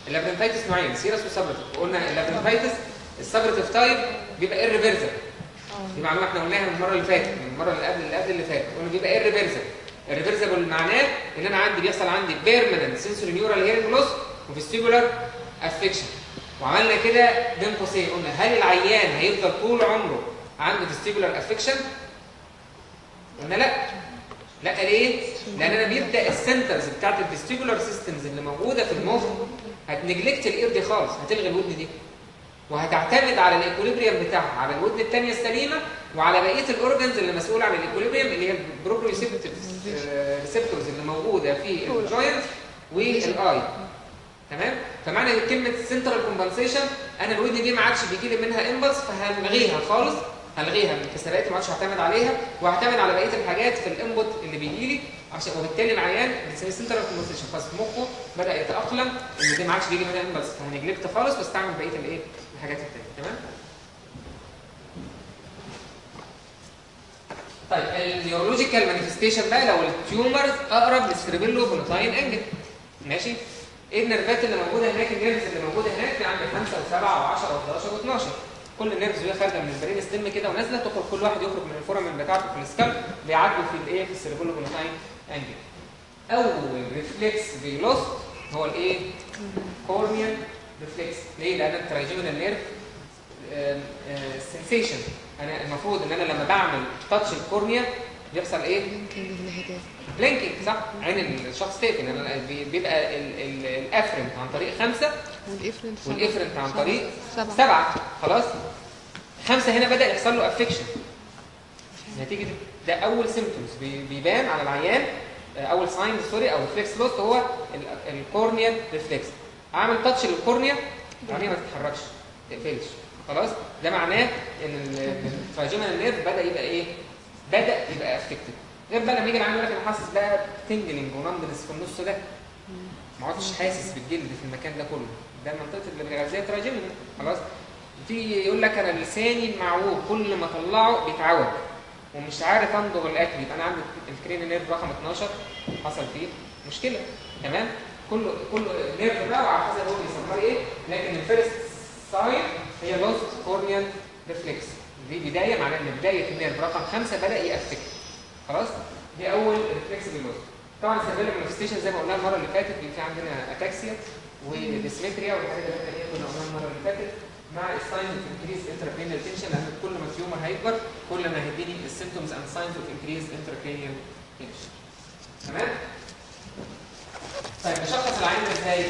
اللابرنتايتس نوعين سيرس وسبرتيف وقلنا اللابرنتايتس السبرتيف تايب بيبقى irreversible دي معلومه احنا قلناها من المره اللي فاتت من المره اللي قبل اللي قبل اللي فاتت قلنا بيبقى ايه الريفرسبل الريفرسبل معناه ان انا عندي بيحصل عندي بيرمننت سنسوري نيورال هيرنج لوس وفيستيبولار افكشن وعملنا كده بين قوسين قلنا هل العيان هيفضل طول عمره عنده فيستيبولار افكشن قلنا لا لا ليه؟ لان انا بيبدا السنترز بتاعت الفيستيبولار سيستمز اللي موجوده في المخ هتنجلكت الاير دي خالص هتلغي الودن دي وهتعتمد على الايكوليبريم بتاعها على الودن الثانيه السليمه وعلى بقيه الاورجنز اللي مسؤوله عن الايكوليبريم اللي هي البروبريسبتورز اللي موجوده في الجوينت والاي تمام فمعنى كلمه سنترال كومبنسيشن انا الودن دي ما عادش بيجي لي منها امبلس فهلغيها خالص هلغيها من حساباتي ما عادش هعتمد عليها وهعتمد على بقيه الحاجات في الانبوت اللي بيجي لي عشان وبالتالي العيان بنسميه سنترال كومبنسيشن خلاص مخه بدا يتاقلم ان دي ما عادش بيجي منها امبلس فهنجلكت خالص واستعمل بقيه الايه الحاجات التانيه تمام طيب النيورولوجيكال مانيفستيشن بقى لو التيومرز اقرب للسيربيلو بونوتاين انجل ماشي ايه النيرفات اللي موجوده هناك النيرفز اللي موجوده هناك في عندي 5 و7 و10 و11 و12 كل النيرفز وهي خارجه من البرين ستيم كده ونازله تخرج كل واحد يخرج من الفورامين بتاعته في السكالب بيعدوا في الايه في السيربيلو بونوتاين انجل اول ريفلكس بيلوست هو الايه كورنيال ريفلكس ليه لان الترايجيمينال نيرف سنسيشن انا المفروض ان انا لما بعمل تاتش الكورنيا بيحصل ايه بلينكينج صح عين الشخص تقفل أنا بي- بيبقى ال- ال- الافرنت عن طريق خمسة والافرنت والافرنت عن طريق سبعة. سبعة خلاص خمسة هنا بدأ يحصل له افكشن نتيجة ده أول سيمبتومز بيبان على العيان آه، أول ساين سوري أو ريفلكس لوست هو الكورنيال ريفلكس أعمل تاتش للكورنيا العينية ما تتحركش ما تقفلش خلاص ده معناه إن التراجيمال نيرف بدأ يبقى إيه؟ بدأ يبقى افكتد غير بقى لما يجي العيان يقول لك أنا حاسس بقى تنجلنج ونمبنس في النص ده ما عدتش حاسس بالجلد في المكان ده كله ده منطقه اللي غذاء تراجمنا خلاص تيجي يقول لك انا لساني معوج كل ما اطلعه بيتعوج ومش عارف امضغ الاكل يبقى انا عندي الكرين نيرف رقم 12 حصل فيه مشكله تمام كل كل نيرف بقى وعلى حسب هو بيسموه ايه لكن الفيرست ساين هي لوست كورنيال ريفلكس دي بدايه معناها ان بدايه النيرف رقم 5 بدا يأفكت خلاص دي اول ريفلكس باللوست طبعا السيرفيلر مانيفستيشن زي ما قلنا المره اللي فاتت بيبقى في عندنا اتاكسيا وديسمتريا والحاجات اللي احنا ايه كنا قلناها المره اللي فاتت مع الساينز اوف انكريز انتراكرينيال تنشن لان كل ما التيومر هيكبر كل ما هيديني السيمتومز اند ساينز اوف انكريز انتراكرينيال تنشن تمام؟ طيب نشخص العين ده ازاي؟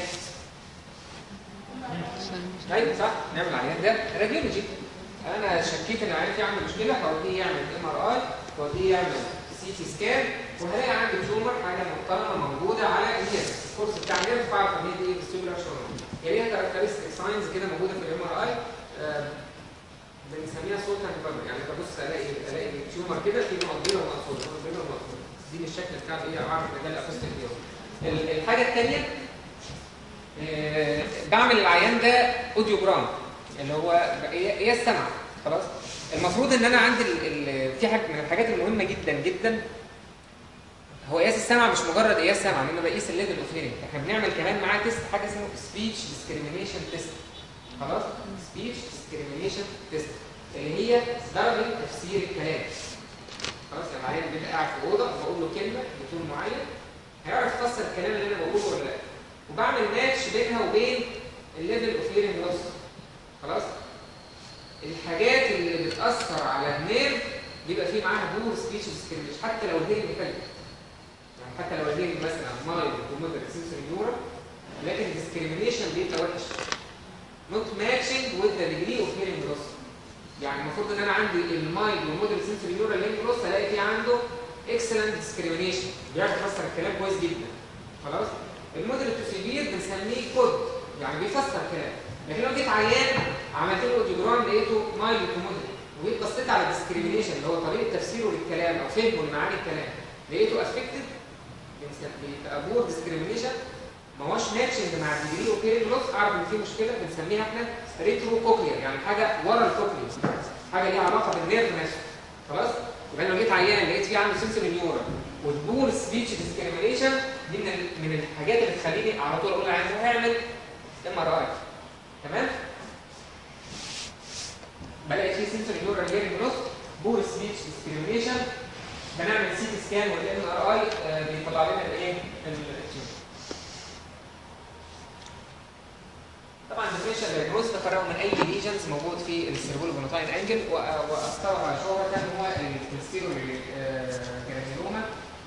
ايوه صح نعمل العيان ده راديولوجي انا شكيت ان العيان فيه عنده مشكله هوديه يعمل ام ار اي هوديه يعمل سي تي سكان وهلاقي عندي تيومر حاجه محترمه موجوده على النيرف الكورس بتاع النيرف بعرف ان هي دي فيستيبولار شورنال هي ليها كاركترستيك ساينز كده موجوده في الام ار اي بنسميها صوت كانفر يعني ببص الاقي الاقي تيومر كده في نقط بيضاء ونقط سوداء نقط بيضاء ونقط سوداء دي الشكل بتاع ايه اعرف ان ده الاكوستيك ال- الحاجه الثانيه آه، بعمل العيان ده اوديوجرام اللي هو قياس سمع خلاص المفروض ان انا عندي ال ال في حاجه من الحاجات المهمه جدا جدا هو قياس السمع مش مجرد قياس سمع ان انا بقيس الليفل اوف هيرنج احنا بنعمل كمان معاه تيست حاجه اسمه سبيتش ديسكريميشن تيست خلاص سبيتش ديسكريميشن تيست اللي هي درجه تفسير الكلام خلاص يعني العيان بيبقى قاعد في اوضه بقول له كلمه بتون معين هيعرف يفسر الكلام اللي انا بقوله ولا لا وبعمل ماتش بينها وبين الليفل اوف هيرنج لوس خلاص الحاجات اللي بتاثر على النيرف بيبقى فيه معاها بور سبيتش ديسكريميشن حتى لو الهيرنج حلو يعني حتى لو الهيرنج مثلا مايل ومودر سنسوري نيورا لكن الديسكريميشن بيبقى وحش not matching with the degree of hearing loss يعني المفروض ان انا عندي المايل والمودر سنسوري نيورا hearing loss الاقي فيه عنده excellent discrimination بيعرف يفسر الكلام كويس جدا خلاص المودريت تو سيفير بنسميه كود يعني بيفسر كلام لكن لو جيت عيان عملت له اوديوجرام لقيته مايل تو مودريت وجيت بصيت على الديسكريميشن اللي هو طريقه تفسيره للكلام او فهمه لمعاني الكلام لقيته افكتد بيبقى بور ديسكريميشن ما هوش ماتشنج مع الديجري اوكي لوس اعرف ان في مشكله بنسميها احنا ريترو كوكلير يعني حاجه ورا الكوكلير حاجه ليها علاقه بالنيرف نفسه خلاص يبقى أنا لو جيت عيان لقيت فيه عنده سنسوري نيورا والبور سبيتش ديسكريميشن دي من ال- من الحاجات اللي تخليني على طول اقول عايز اروح اعمل ام ار اي تمام بلاقي فيه سنسوري نيورا هيرنج لوس سكان والام ار اي بيطلع لنا الايه التيومر طبعا الديفرنشال دايجنوز تفرقوا من اي ليجنز موجود في السيربول جونوتاين انجل واكثرها شهرة هو الستيرو جرانيلوما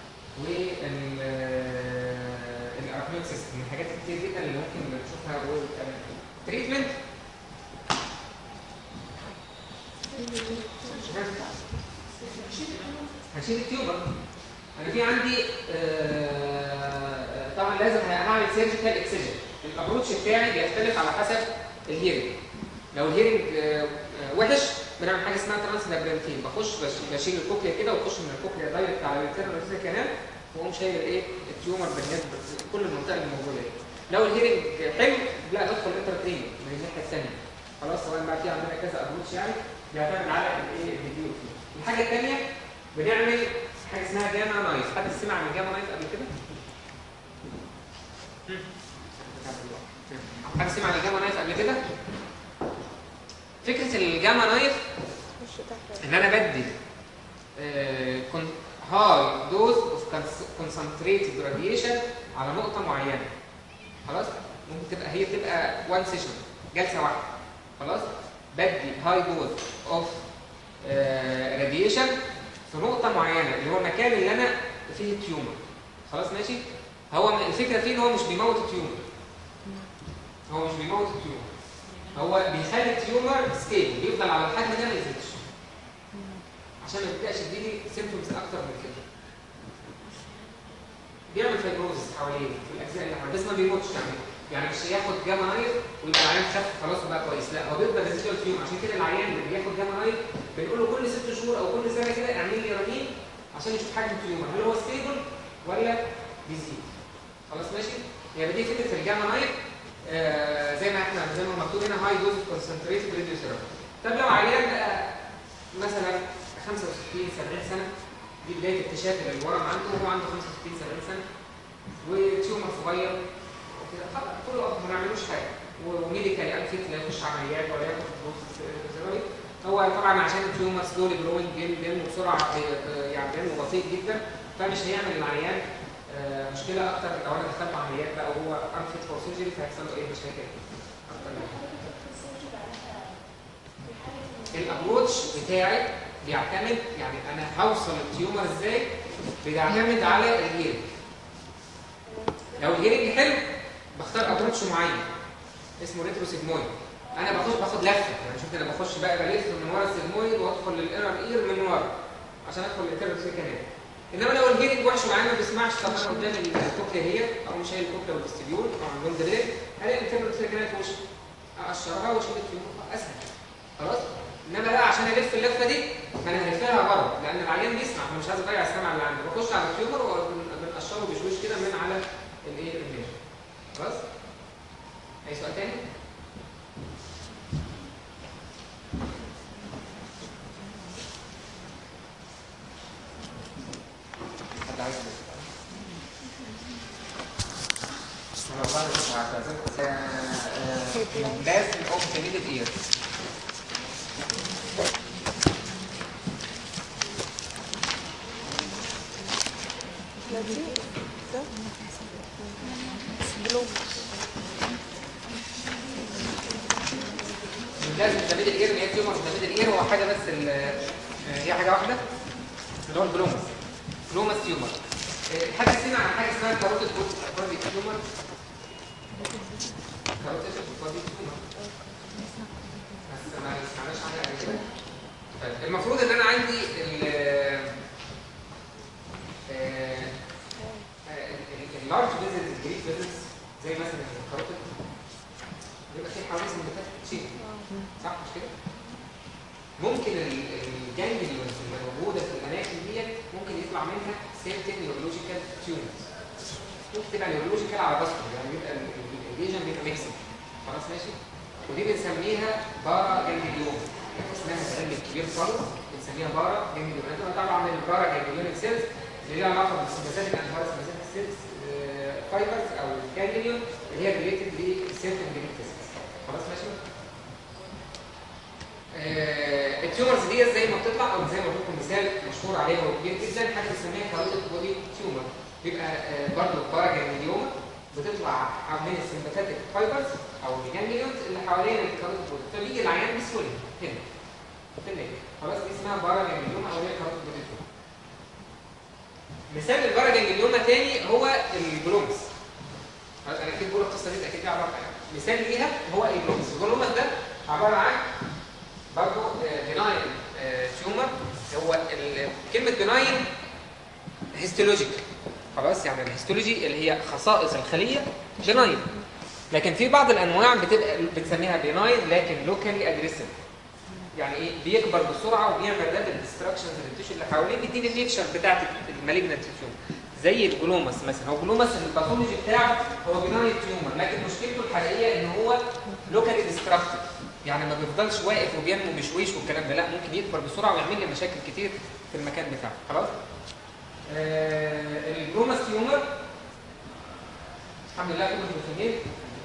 والاركنويد سيستم من الحاجات كتير جدا اللي ممكن نشوفها وتقابل تريتمنت هشيل التيوبر انا في عندي آه، طبعا لازم هعمل سيرجيكال اكسجن الابروتش بتاعي بيختلف على حسب الهيرنج لو الهيرنج آه، آه، وحش بنعمل حاجه اسمها ترانس لابرنتين بخش بش- بشيل الكوكليا كده واخش من الكوكليا دايركت على الانترنال كانال واقوم شايل الايه التيومر بالنسبه كل المنطقه اللي موجوده دي لو الهيرنج حلو لا ندخل انترترين من الناحيه الثانيه خلاص سواء بقى في عندنا كذا ابروتش يعني بيعتمد على الايه الفيديو فيه الحاجه الثانيه بنعمل حاجه اسمها جاما نايف حد سمع عن الجاما نايف قبل كده؟ حد سمع عن الجاما نايف قبل كده؟ فكره الجاما نايف خش تحت ان انا بدي هاي دوز اوف كونسنتريتد راديشن على نقطه معينه خلاص ممكن تبقى هي بتبقى وان سيشن جلسه واحده خلاص بدي هاي دوز اوف راديشن في نقطه معينه اللي هو المكان اللي انا فيه التيومر خلاص ماشي هو الفكره فيه ان هو مش بيموت التيومر هو مش بيموت التيومر هو بيخلي التيومر ستيبل بيفضل على الحجم ده ما يزيدش عشان ما يبداش يديني سيمبتومز اكتر من كده بيعمل فايبروزس حواليه في الاجزاء اللي حواليه بس ما بيموتش يعني يعني مش هياخد جاما نايف ويبقى العيان خف خلاص وبقى كويس لا هو بيفضل ريزيدوال فيهم عشان كده العيان اللي بياخد جاما نايف بنقول له كل ست شهور او كل سنه كده اعمل لي رنين عشان يشوف حجم التيومر هل هو ستيبل ولا بيزيد خلاص ماشي يعني دي فكره الجاما نايف آه زي ما احنا زي ما مكتوب هنا هاي دوز كونسنتريتد راديو ثيرابي طب لو عيان بقى مثلا 65 70 سنه دي بدايه اكتشاف الورم عنده وهو عنده 65 70 سنه وتيومر صغير وكده خلاص كله ما نعملوش حاجه وميديكال انفيت لا يخش عمليات ولا ياخد فلوس ثيرابي هو طبعا عشان التيومر سلولي جروينج بينمو بسرعه آه، يعني بينمو بطيء جدا فمش هيعمل العيان آه، مشكله اكتر لو انا دخلت عمليات بقى وهو انفيت فور سيرجري فهيحصل له ايه مشاكل اكتر من كده. الابروتش بتاعي بيعتمد يعني انا هوصل التيومر ازاي بيعتمد على الهيرنج لو الهيرنج حلو بختار ابروتش معين اسمه ريترو سيجمويد انا بخش باخد لفه يعني شفت انا بخش بقى بلف من ورا السيجمويد وادخل للانر اير من ورا عشان ادخل للانترنال كانال انما لو الهيرنج وحش والعيان ما بيسمعش طب انا قدام الكوكليا هي او مش شايل الكوكليا والاستبيول او عندهم دليل هلاقي الانترنال كانال في وشي اقشرها واشيل التيومر اسهل خلاص انما بقى عشان الف اللفه دي ما انا هلفها بره لان العيان بيسمع فمش عايز اضيع السمع اللي عندي بخش على التيومر وبنقشره بشويش كده من على الايه النير خلاص اي سؤال تاني حد عايز يسأل؟ انا والله مش هعتذر لازم اوف ذا ميدل اير نادي ده بلوم لازم تبيد الاير اللي هي تيومر تبيد الاير هو حاجه بس ال- آه، هي حاجه واحده اللي هو البلومس بلومس تيومر آه، حد سمع عن حاجه اسمها كاروتيد بودي تيومر كاروتيد بودي تيومر بس ما سمعناش عنها قبل كده طيب المفروض ان انا عندي ال اللارج فيزيتس الجريد فيزيتس زي مثلا الكاروتيد بيبقى فيه حوالي سنتيمتر تشيل صح مش كده؟ ممكن الجانجليونز اللي موجوده في الاماكن ديت ممكن يطلع منها سيرتين نيورولوجيكال تيومرز ممكن تبقى نيورولوجيكال على باسكو يعني بيبقى الليجن بيبقى ميكسد خلاص ماشي ودي بنسميها بارا جانجليون اسمها العلم الكبير خالص بنسميها بارا جانجليون انتوا طبعا من البارا جانجليون سيلز اللي ليها علاقه بالسمباثيك انفايرس سمباثيك سيلز فايبرز او الجانجليون اللي هي ريليتد للسيرتين جانجليون خلاص ماشي؟ آه، التيومرز دي زي ما بتطلع او زي ما قلت لكم مثال مثال مشهور عليه وكبير جدا حاجه بنسميها كاروتيد بودي تيومر بيبقى آه، برضه باراجانجليوما بتطلع من السمباتيك فايبرز او الجانجليونز اللي حوالين الكاروتيد بودي فبيجي العيان بسهوله هنا في النك خلاص دي اسمها باراجانجليوما او هي كاروتيد بودي تيومر مثال الباراجانجليوما تاني هو الجلومس خلاص انا اكيد بقول القصه دي اكيد ليها علاقه يعني مثال ليها هو الجلومس الجلومس ده عباره عن برضه بناين تيومر هو ال- كلمه بناين هيستولوجيك خلاص يعني الهيستولوجي اللي هي خصائص الخليه بناين لكن في بعض الانواع بتبقى بنسميها بناين لكن لوكالي اجريسيف يعني ايه بيكبر بسرعه وبيعمل رابid ديستراكشنز للتيشو اللي حواليه بيديني النيتشر بتاعت المالجنت تيومر زي الجلوماس مثلا هو جلوماس الباثولوجي بتاعه هو بناين تيومر لكن مشكلته الحقيقيه ان هو لوكالي ديستراكتيف يعني ما بيفضلش واقف وبينمو بشويش والكلام ده لا ممكن يكبر بسرعه ويعمل لي مشاكل كتير في المكان بتاعه خلاص آه الجلوماس تيومر الحمد لله كله مفهومين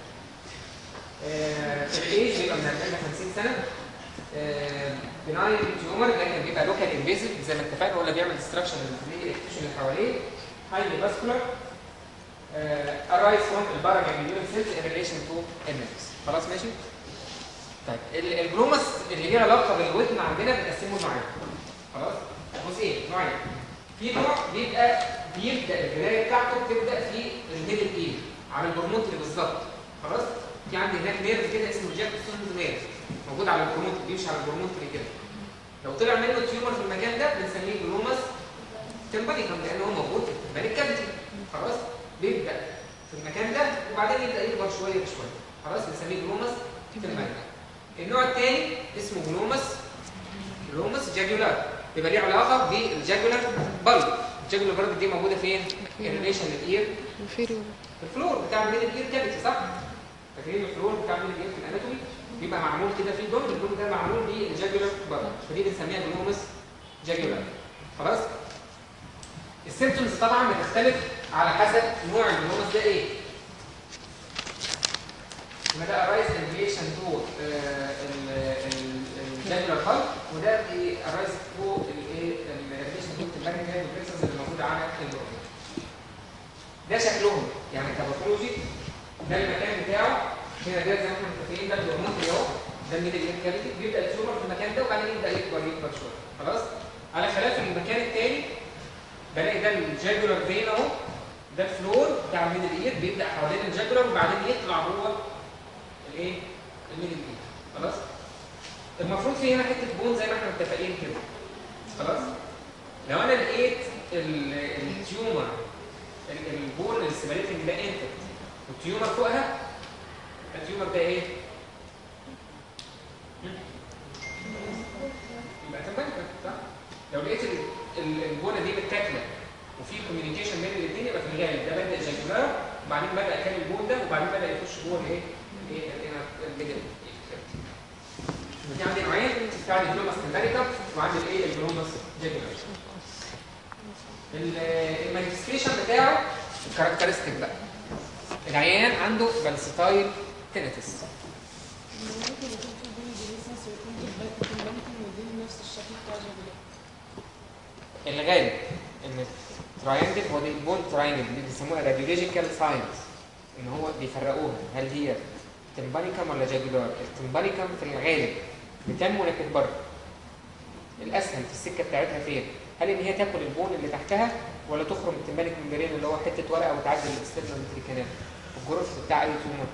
آه في الايج بيبقى من 40 ل 50 سنه بناين تيومر لكن بيبقى لوكال انفيزيف زي ما اتفقنا هو اللي بيعمل ديستراكشن للتيشو اللي حواليه هايلي فاسكولار arise from الباراجانجليون cells in relation to enemies خلاص ماشي؟ طيب ال- الجلوماس اللي ليه علاقه بالودن عندنا بنقسمه نوعين خلاص؟ جزئين نوعين في نوع بيبقى بيبدا البدايه بتاعته بتبدا في الميدل ايد على البرموتري بالظبط خلاص؟ في عندي هناك نيرف كده اسمه جاكسون نيرف موجود على البرموتري بيمشي على البرموتري كده لو طلع منه تيومر في المكان ده بنسميه جلوماس تمبانيكم لان هو موجود في التمبانيك كافيتي خلاص بيبدا في المكان ده وبعدين يبدا يكبر شويه بشويه خلاص بنسميه جلوماس تمبانيكم النوع الثاني اسمه جلوماس جلوماس جاجولار بيبقى ليه علاقه بالجاجولار بلب الجاجولار بلب دي موجوده فين؟ الريليشن للاير inferior الفلور بتاع الميدل اير كافيتي صح؟ فاكرين الفلور بتاع الميدل اير في الاناتومي بيبقى معمول كده فيه دون الدون ده معمول بالجاجولار بلب فدي بنسميها جلوماس جاجولار خلاص؟ السيمتومز طبعا بتختلف على حسب نوع الجلوماس ده ايه؟ يبقى ده arise in relation to الجاجولار بلب وده arise to الايه؟ الريليشن تو التمبانيك نيرف اللي موجوده على البروتين ده شكلهم يعني كباثولوجي ده المكان بتاعه هنا ده زي ما احنا متفقين ده الهرمون اهو ده الميدل اير كافيتي بيبدا التيومر في المكان ده وبعدين يبدا يكبر يكبر شويه خلاص على خلاف المكان الثاني بلاقي ده الجاجولار فين اهو ده الفلور بتاع الميدل اير بيبدا حوالين الجاجولار وبعدين يطلع جوه الايه الميدل اير خلاص المفروض في هنا حته بون زي ما احنا متفقين كده خلاص لو انا لقيت ال- التيومر ال- البون السيميليتنج ده انفكت والتيومر فوقها التيومر ده ايه؟ يبقى تمبانيكا صح؟ لو لقيت ال- ال- البونه دي متاكله وفي كوميونيكيشن بين الاثنين يبقى في الغالب ده بدا جاكولار وبعدين بدا كان البون ده وبعدين بدا يخش جوه الايه؟ الايه؟ الميدل في عندي نوعين في عندي جلوماس تمبانيكا وعندي الايه؟ الجلوماس جاكولار المانيفستيشن بتاعه الكاركترستيك بقى العيان عنده بالستايل تينيتس ممكن يكون في بين الجليسنس ويكون في البنكن ودي نفس الشكل بتاع جابولين الغالب ان التراينجل هو دي البون تراينجل دي بيسموها راديولوجيكال ساينس ان هو بيفرقوها هل هي تمبانيكم ولا جاجولار التمبانيكم في الغالب بتنمو لكن بره الاسهل في السكه بتاعتها فين هل ان هي تاكل البون اللي تحتها ولا تخرم التمبانيك ممبرين اللي هو حته ورقه وتعدي الاكسترنال كانال الجروث بتاع اي تيومر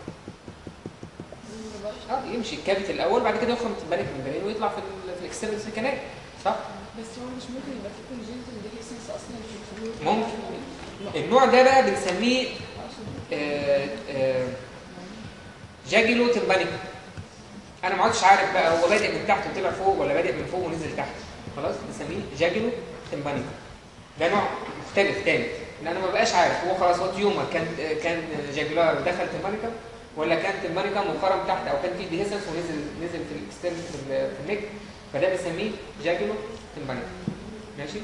اه يمشي الكافيتي الاول بعد كده يخرم التمبانيك ممبرين ويطلع في ال- في الاكسترنال كانال صح بس هو مش ممكن يبقى في كونجنتال ديليسنس اصلا في الفلور ممكن النوع ده بقى بنسميه آه، آه، جاجيلو تمبانيكا انا ما عدتش عارف بقى هو بادئ من تحت وطلع فوق ولا بادئ من فوق ونزل تحت خلاص بنسميه جاجيلو تمبانيكا ده نوع مختلف تاني لان انا ما بقاش عارف هو خلاص هو تيومر كان آه، كان جاجولار ودخل تمبانيكا ولا كان تمبانيكا مخرم تحت او كان في ديهيسنس ونزل نزل في الاكسترن في, ال- في النك فده بنسميه جاجيلو تمبانيكا ماشي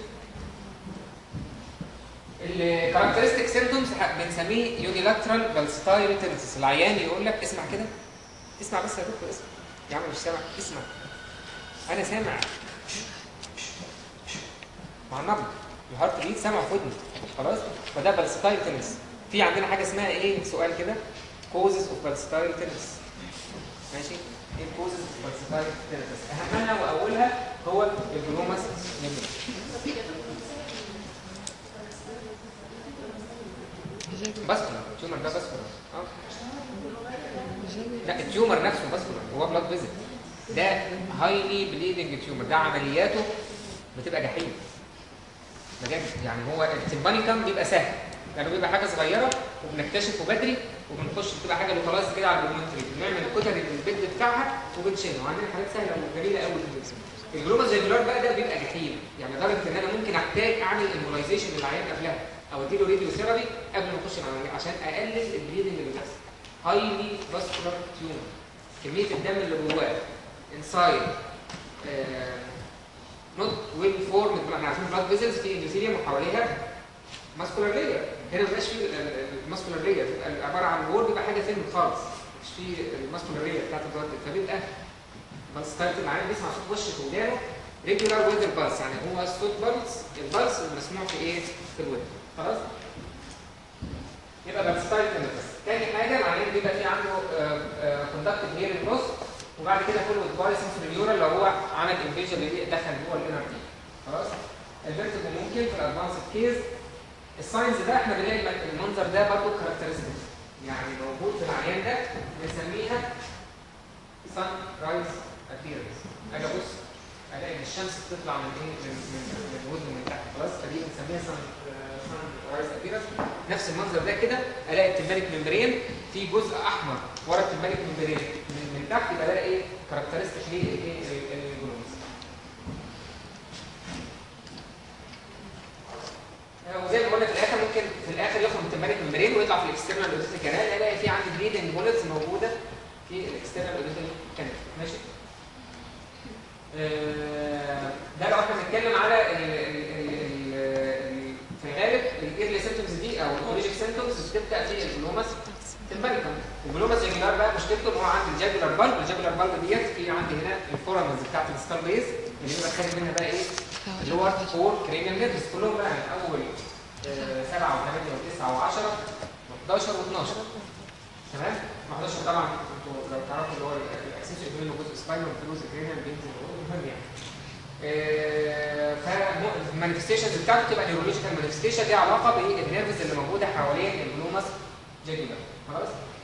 الكاركترستيك سيمبتومز بنسميه يونيلاترال بالستايل تنسس العيان يقول لك اسمع كده اسمع بس يا دكتور اسمع يا عم مش سامع اسمع انا سامع مع النبض الهارت بيت سامع في ودني خلاص فده بالستايل تنس في عندنا حاجه اسمها ايه سؤال كده كوزز اوف بالستايل تنس ماشي ايه الكوزز اوف بالستايل تنس اهمها واولها هو الجلوماس نيبل باسكولار التيومر ده باسكولار اه لا التيومر نفسه باسكولار هو بلاد فيزيت ده هايلي بليدنج تيومر ده عملياته بتبقى جحيم بجد يعني هو التمبانيكم بيبقى سهل لانه بيبقى حاجه صغيره وبنكتشفه بدري وبنخش بتبقى حاجه لوكالايز كده على البلمونتري بنعمل كتل البيد بتاعها وبنشيلها وعندنا حاجات سهله وجميله قوي في الجسم الجلوبال زيجولار بقى ده بيبقى جحيم يعني لدرجه ان انا ممكن احتاج اعمل امبولايزيشن للعيان قبلها او اديله راديو ثيرابي قبل ما اخش العمليه عشان اقلل البليدنج اللي بيحصل هايلي فاسكولار تيومر كميه الدم اللي جواه انسايد نوت ويل فورم احنا عارفين بلاد فيزلز في اندوثيليوم وحواليها ماسكولار لير هنا ما بيبقاش في الماسكولار لير بيبقى عباره عن وول بيبقى حاجه ثين خالص مش في الماسكولار لير بتاعت البلاد فبيبقى بالستايل العين بيسمع صوت وش في ودانه ريجولار ويز البلس يعني هو صوت بلس البلس المسموع في ايه؟ في الودن خلاص؟ يبقى بالستايل تنفس تاني حاجه العيان بيبقى في عنده كوندكتيف هيرنج لوس وبعد كده فول وذ باي سنسوري اللي هو عمل انفيجن اللي دخل جوه الانر دي خلاص الفيرتيجو ممكن في الادفانسد كيز الساينز ده احنا بنلاقي المنظر ده برضه كاركترستيك يعني موجود في العيان ده بنسميها سان رايز ابيرنس اجي ابص الاقي ان الشمس بتطلع من ايه من من من ودنه من تحت خلاص فدي بنسميها سان سان رايز ابيرنس نفس المنظر ده كده الاقي التمبانيك ممبرين في جزء احمر ورا التمبانيك ممبرين من, من تحت يبقى ده ايه كاركترستيك ليه ايه الجلومس وزي ما قلنا في الاخر ممكن في الاخر يخرج من التمبانيك ممبرين ويطلع في الاكسترنال اوديتري كانال الاقي في عندي بليدنج بولتس موجوده في الاكسترنال اوديتري كانال ماشي آه، ده لو احنا بنتكلم على ال ال ال ال في الغالب الايرلي سيمتومز دي او الاوريجيك سيمتومز بتبدا في الجلوماس تمبانيكم والجلوماس جاجولار بقى مشكلته ان هو عندي الجاجولار بالب الجاجولار بالب ديت في عندي هنا الفورامز بتاعت السكال بيز اللي بيبقى خارج منها بقى ايه اللي هو فور كرينيال نيرفز كلهم بقى من اول 7 و8 و9 و10 و11 و12 تمام؟ ما 11 طبعا انتوا لو تعرفوا اللي هو الاكسس منه جزء سباينال وفلوس كرينيال بينزل مهم يعني. فالمانيفستيشنز بتاعته تبقى نيورولوجيكال مانيفستيشن ليها علاقه بالنيرفز اللي موجوده حوالين الجلوماس جاجولار خلاص؟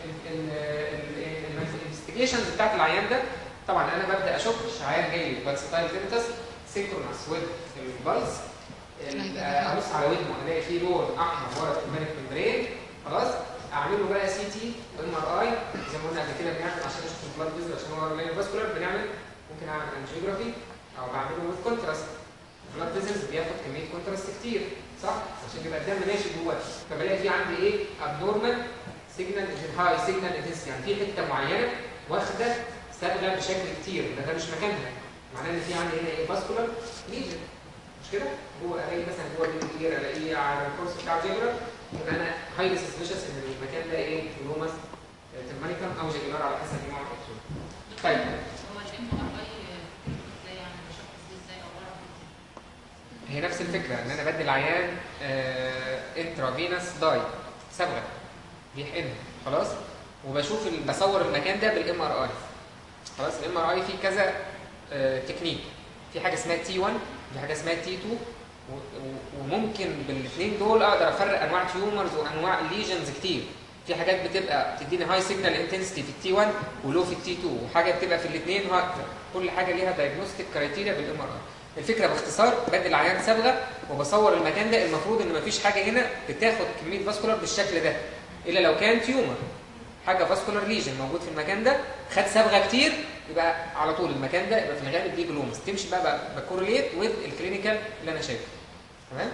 الانفستيجيشنز بتاعت العيان ده طبعا انا ببدا اشك عيان جاي لي بالستايل تيرتس سينكرونس ويز البلس ابص على ودنه الاقي فيه لون احمر ورا المانيك ممبرين خلاص اعمل له بقى سي تي ام ار اي زي ما قلنا قبل كده بنعمل عشان نشوف البلاد فيزل عشان هو لاين فاسكولار بنعمل ممكن اعمل انجيوجرافي او بعمله ويز كونتراست البلاد فيزلز بياخد كميه كونتراست كتير صح عشان يبقى الدم ماشي جواه فبلاقي في عندي ايه ابنورمال سيجنال هاي سيجنال انتنسيتي يعني في حته معينه واخده صبغه بشكل كتير ده ده مش مكانها معناه ان في عندي هنا ايه فاسكولار ليجن مش كده؟ هو الاقي مثلا جوه البيت كتير الاقيه على الكورس بتاع جيجولار يبقى انا هايلي سسبشس ان المكان ده ايه جلوماس ترمانيكم او جيجولار على حسب نوع الاكسون. طيب هو الام ار اي ازاي يعني بشخص دي ازاي او ولا هي نفس الفكره ان انا بدي العيان انترافينوس داي صبغه بيحقنها خلاص وبشوف ال- بصور المكان ده بالام ار اي خلاص الام ار اي فيه كذا آه، تكنيك في حاجه اسمها تي 1 في حاجه اسمها تي 2 و- و- وممكن بالاثنين دول اقدر افرق انواع تيومرز وانواع ليجنز كتير في حاجات بتبقى بتديني هاي سيجنال انتنسيتي في التي 1 ولو في التي 2 وحاجه بتبقى في الاثنين كل حاجه ليها دايجنوستيك كرايتيريا بالام ار اي الفكره باختصار بدي العيان صبغه وبصور المكان ده المفروض ان مفيش حاجه هنا بتاخد كميه فاسكولار بالشكل ده الا لو كان تيومر حاجه فاسكولار ليجن موجود في المكان ده خد صبغه كتير يبقى على طول المكان ده يبقى في الغالب دي جلومس تمشي بقى بكورليت وذ الكلينيكال اللي انا شايفه تمام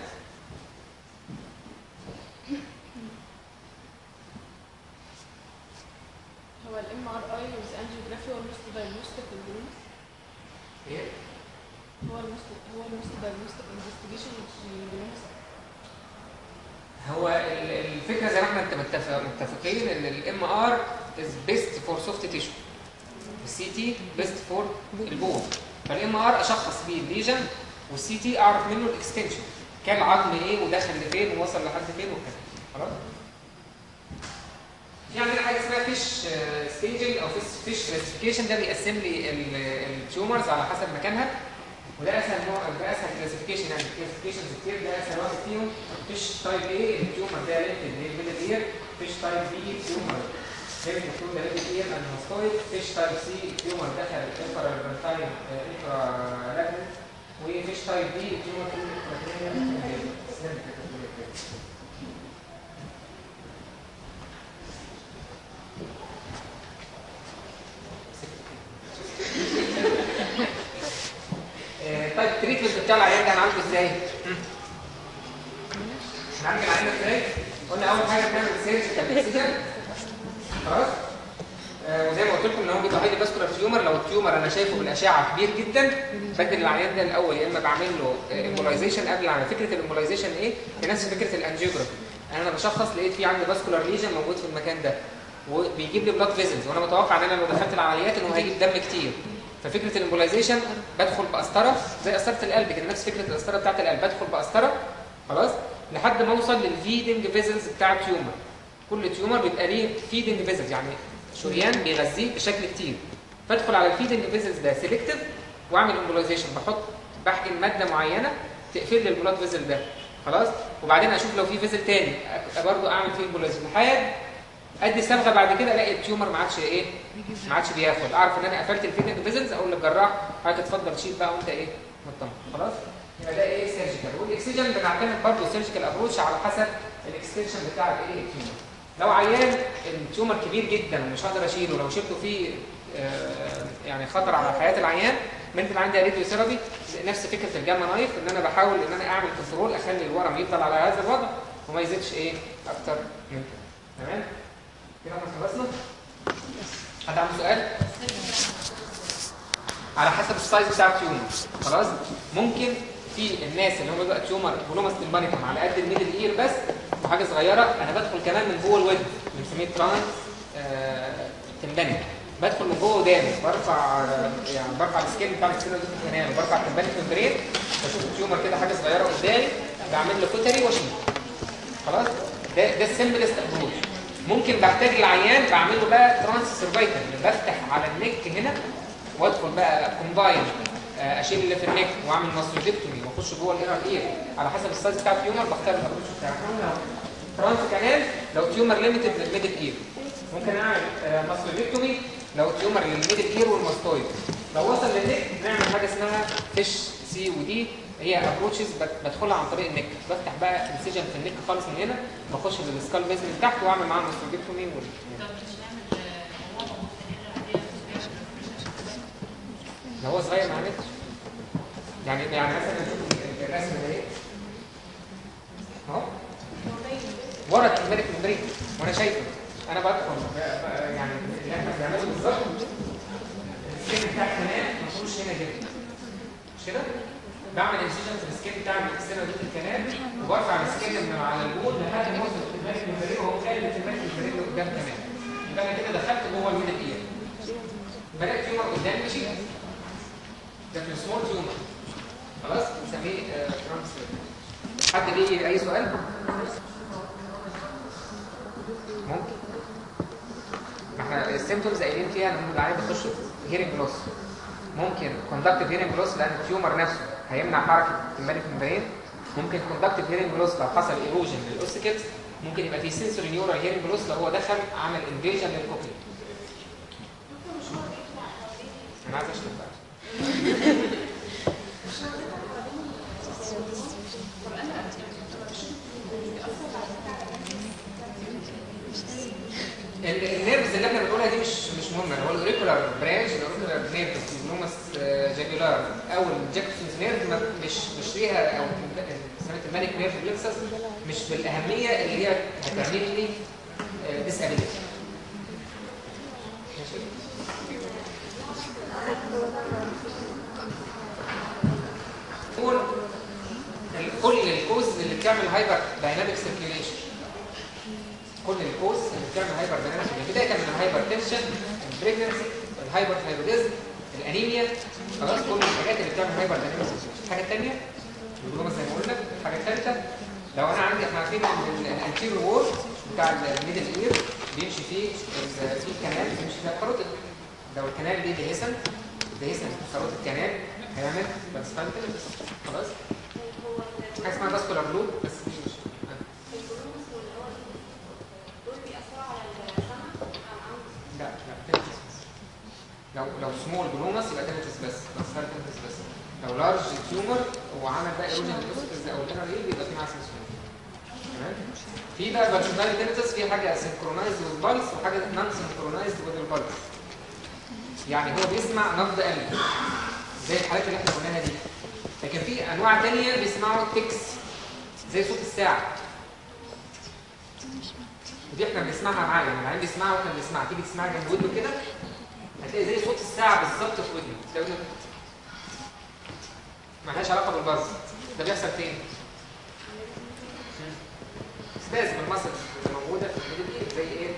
هو الام ار اي ويز انجيوجرافي هو الموست دايجنوستيك للجلومس ايه هو الموست هو الموست دايجنوستيك انفستيجيشن للجلومس هو ال- الفكره زي ما احنا متفق- متفقين ان الام ار از بيست فور سوفت تيشو السي تي بيست فور البون فالام ار اشخص بيه الليجن والسي تي اعرف منه الاكستنشن كان العظم ايه ودخل لفين ووصل لحد فين وكده خلاص في عندنا حاجه اسمها فيش ستيجنج او فيش فيش كلاسيفيكيشن ده بيقسم لي التيومرز على حسب مكانها وده اسهل نوع ده اسهل كلاسيفيكيشن يعني كلاسيفيكيشنز كتير ده اسهل واحد فيهم فيش تايب ايه التيومر ده ليمتد للميدل اير فيش تايب بي تيومر ليمتد تو ذا ميدل اير اند ماستويد فيش تايب سي تيومر دخل انفرا ليفنتاين انفرا لاكنت وفيش تايب دي تيومر في آه، طيب التريتمنت بتاع العيان ده هنعالجه ازاي؟ هم؟ هنعالج العيان ده ازاي؟ قلنا اول حاجه بنعمل سيرجيكال اكسجن خلاص؟ آه، وزي ما قلت لكم ان هو بيبقى هايلي فاسكولار تيومر لو التيومر انا شايفه بالاشعه كبير جدا بدل العيان ده الاول يا اما بعمل له امبولايزيشن قبل عمل فكره الامبولايزيشن ايه؟ هي نفس فكره الانجيوجرافي انا بشخص لقيت في عندي فاسكولار ليجن موجود في المكان ده وبيجيب لي بلاد فيزلز وانا متوقع ان انا لو دخلت العمليات انه هيجيب دم كتير ففكره الامبولايزيشن بدخل بقسطره زي قسطره القلب كده نفس فكره القسطره بتاعت القلب بدخل بقسطره خلاص لحد ما اوصل للفيدنج فيزلز بتاع التيومر كل تيومر بيبقى ليه فيدنج فيزلز يعني شريان بيغذيه بشكل كتير فادخل على الفيدنج فيزلز ده سيلكتيف واعمل امبولايزيشن بحط بحقن ماده معينه تقفل لي البلاد فيزل ده خلاص وبعدين اشوف لو في فيزل تاني برضه اعمل فيه امبولايزيشن لحد ادي صبغه بعد كده الاقي التيومر ما عادش ايه ما عادش بياخد اعرف ان انا قفلت الفيدنج فيزلز اقول للجراح حضرتك اتفضل شيل بقى وانت ايه مطمن خلاص يبقى ده ايه سيرجيكال والاكسجن بنعتمد برضه سيرجيكال ابروتش على حسب الاكستنشن بتاع الايه التيومر لو عيان التيومر كبير جدا ومش هقدر اشيله لو شلته فيه آه، يعني خطر على حياه العيان ممكن عندي راديو ثيرابي نفس فكره الجاما نايف ان انا بحاول ان انا اعمل كنترول اخلي الورم يفضل على هذا الوضع وما يزيدش ايه اكتر من كده تمام كده احنا خلصنا حد عنده سؤال على حسب السايز بتاع التيومر خلاص ممكن في الناس اللي هم بيبقى تيومر بولوماس تمبانيكم على قد الميدل اير بس وحاجه صغيره انا بدخل كمان من جوه الود بنسميه ترانس آه تمبانيك بدخل من جوه وداني برفع آه، يعني برفع السكين بتاع السكين الكنان وبرفع التمبانيك من برين بشوف التيومر كده حاجه صغيره قدامي بعمل له كوتري واشيل خلاص ده ده السمبلست ابروش ممكن بحتاج العيان بعمل له بقى ترانس سيرفايكال بفتح على النك هنا وادخل بقى كومباين اشيل اللي في النك واعمل ماستوجيكتومي واخش جوه الاير الاير على حسب السايز بتاع التيومر بختار الابروش بتاعي ترانس كمان لو تيومر ليميتد للميدل اير ممكن اعمل ماستوجيكتومي لو تيومر للميدل اير والماستويد لو وصل للنك نعمل حاجه اسمها فيش سي ودي هي ابروتشز بدخلها عن طريق النك بفتح بقى انسجن في النك خالص من هنا بخش للسكال بيز من تحت واعمل معاها ماستوجيكتومي وال... طب مش نعمل آه، هو ممكن العادية لو هو صغير ما عملتش يعني يعني مثلا نشوف الرسم ده ايه اهو ورا التمبريك ممبرين وانا شايفه انا بدخل ب- ب- يعني اللي احنا بنعمله بالظبط السكين بتاع الكنال ما فيهوش هنا كده مش كده؟ بعمل انسيجن في السكين بتاع الاكسترنال دوت الكنال وبرفع السكين من على البول لحد ما اوصل التمبريك ممبرين وهو خارج التمبريك ممبرين اللي قدام كمان يبقى انا كده دخلت جوه الميدل اير بدات تيومر قدامي ماشي ده في السمول تيومر خلاص نسميه ترانسفير حد ليه اي سؤال ممكن ما احنا السيمتومز قايلين فيها ان العيان بيخش هيرنج لوس ممكن كوندكتيف هيرنج لوس لان التيومر نفسه هيمنع حركه التمبانيك ممبرين ممكن كوندكتيف هيرنج لوس لو حصل ايروجن للاوسيكلز ممكن يبقى في سنسوري نيورال هيرنج لوس لو هو دخل عمل انفيجن للكوكلي انا عايز اشرب بقى ال- النيرفز اللي احنا بنقولها دي مش مش مهمه هو الاوريكولار برانش الاوريكولار نيرف النومس جاجولار او الجاكسونز نيرف ما- مش مش ليها او سمعت المانيك نيرف بلكسس مش بالاهميه اللي هي هتعمل لي ديسابيلتي ماشي نقول ال- كل الكوز اللي بتعمل هايبر دايناميك سيركيوليشن كل الكوز اللي بتعمل هايبر دايناميك بدايه من الهايبر تنشن البريجنسي الهايبر ثايروديزم الانيميا خلاص كل الحاجات اللي بتعمل هايبر دايناميك الحاجه الثانيه الجلوكوما زي ما قلنا الحاجه الثالثه لو انا عندي احنا عارفين ان الانتيريور وول بتاع الميدل اير بيمشي فيه ال- في كنال بيمشي فيها الكاروتيد لو الكنال دي دهيسن دهيسن كاروتيد كنال هيعمل باسفالتل خلاص حاجه اسمها فاسكولار لوب بس دي مش لا لا تنفس بس لو لو سمول جلوماس يبقى تنفس بس باسفالت تنفس بس لو لارج تيومر وعمل بقى ايروجن للاسكس او الانر ايه بيبقى في معاه سمول تمام في بقى باتشوتال تنفس في حاجه سنكرونايزد بالبلس وحاجه نون سنكرونايزد بالبلس يعني هو بيسمع نبض قلب زي الحالات اللي احنا قلناها دي لكن في انواع تانية بيسمعوا تكس زي صوت الساعه ودي احنا بنسمعها معاه يعني العين بيسمعها واحنا بنسمعها تيجي تسمعها جنب ودنه كده هتلاقي زي صوت الساعه بالظبط في ودنه تلاقي ودنه ملهاش علاقه بالباز ده بيحصل فين؟ سبازم المصل اللي موجوده في الميدل اير زي ايه؟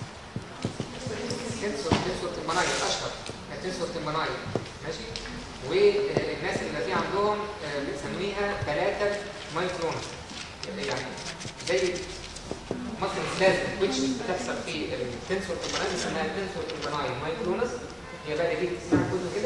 تنسور تنسور تمبنايل اشهر تنسور تمبنايل ماشي؟ والناس اللي في عندهم آه، بنسميها ثلاثه مايكرونز يعني زي مصر لازم which بتحصل في التنسور تمبنايل اسمها التنسور تمبنايل مايكرونز هي بقى دي بتسمعها كله كده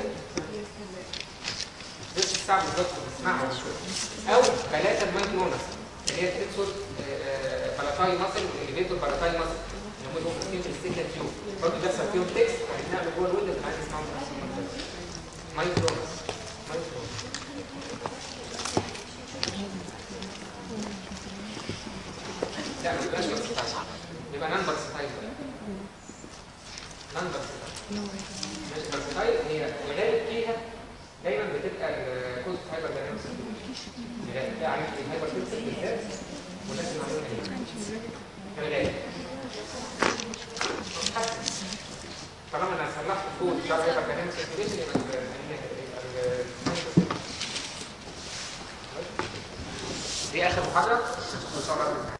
نص الساعه بالظبط بتسمعها او ثلاثه المايكرونز اللي هي التنسور بلاتاي مصر والإليفيتور بلاتاي مصر اللي هم دول في السكه تيوب برضه بيحصل فيهم تكست هنتنقل جوه الودن اللي عايز يسمعهم في نفس المنطقه مايكرونز مايكرونز لا ما يبقاش برسيتايل يبقى نان برسيتايل نان برسيتايل ماشي برسيتايل هي الغالب فيها دايما بتبقى الكوز هايبر داينامكس الغالب ده عارف الهايبر تنسل بالذات والناس اللي عندهم هنا الغالب طالما انا صلحت الكود بتاع الهايبر داينامكس يبقى ال- ال- دي اخر محاضره ان شاء الله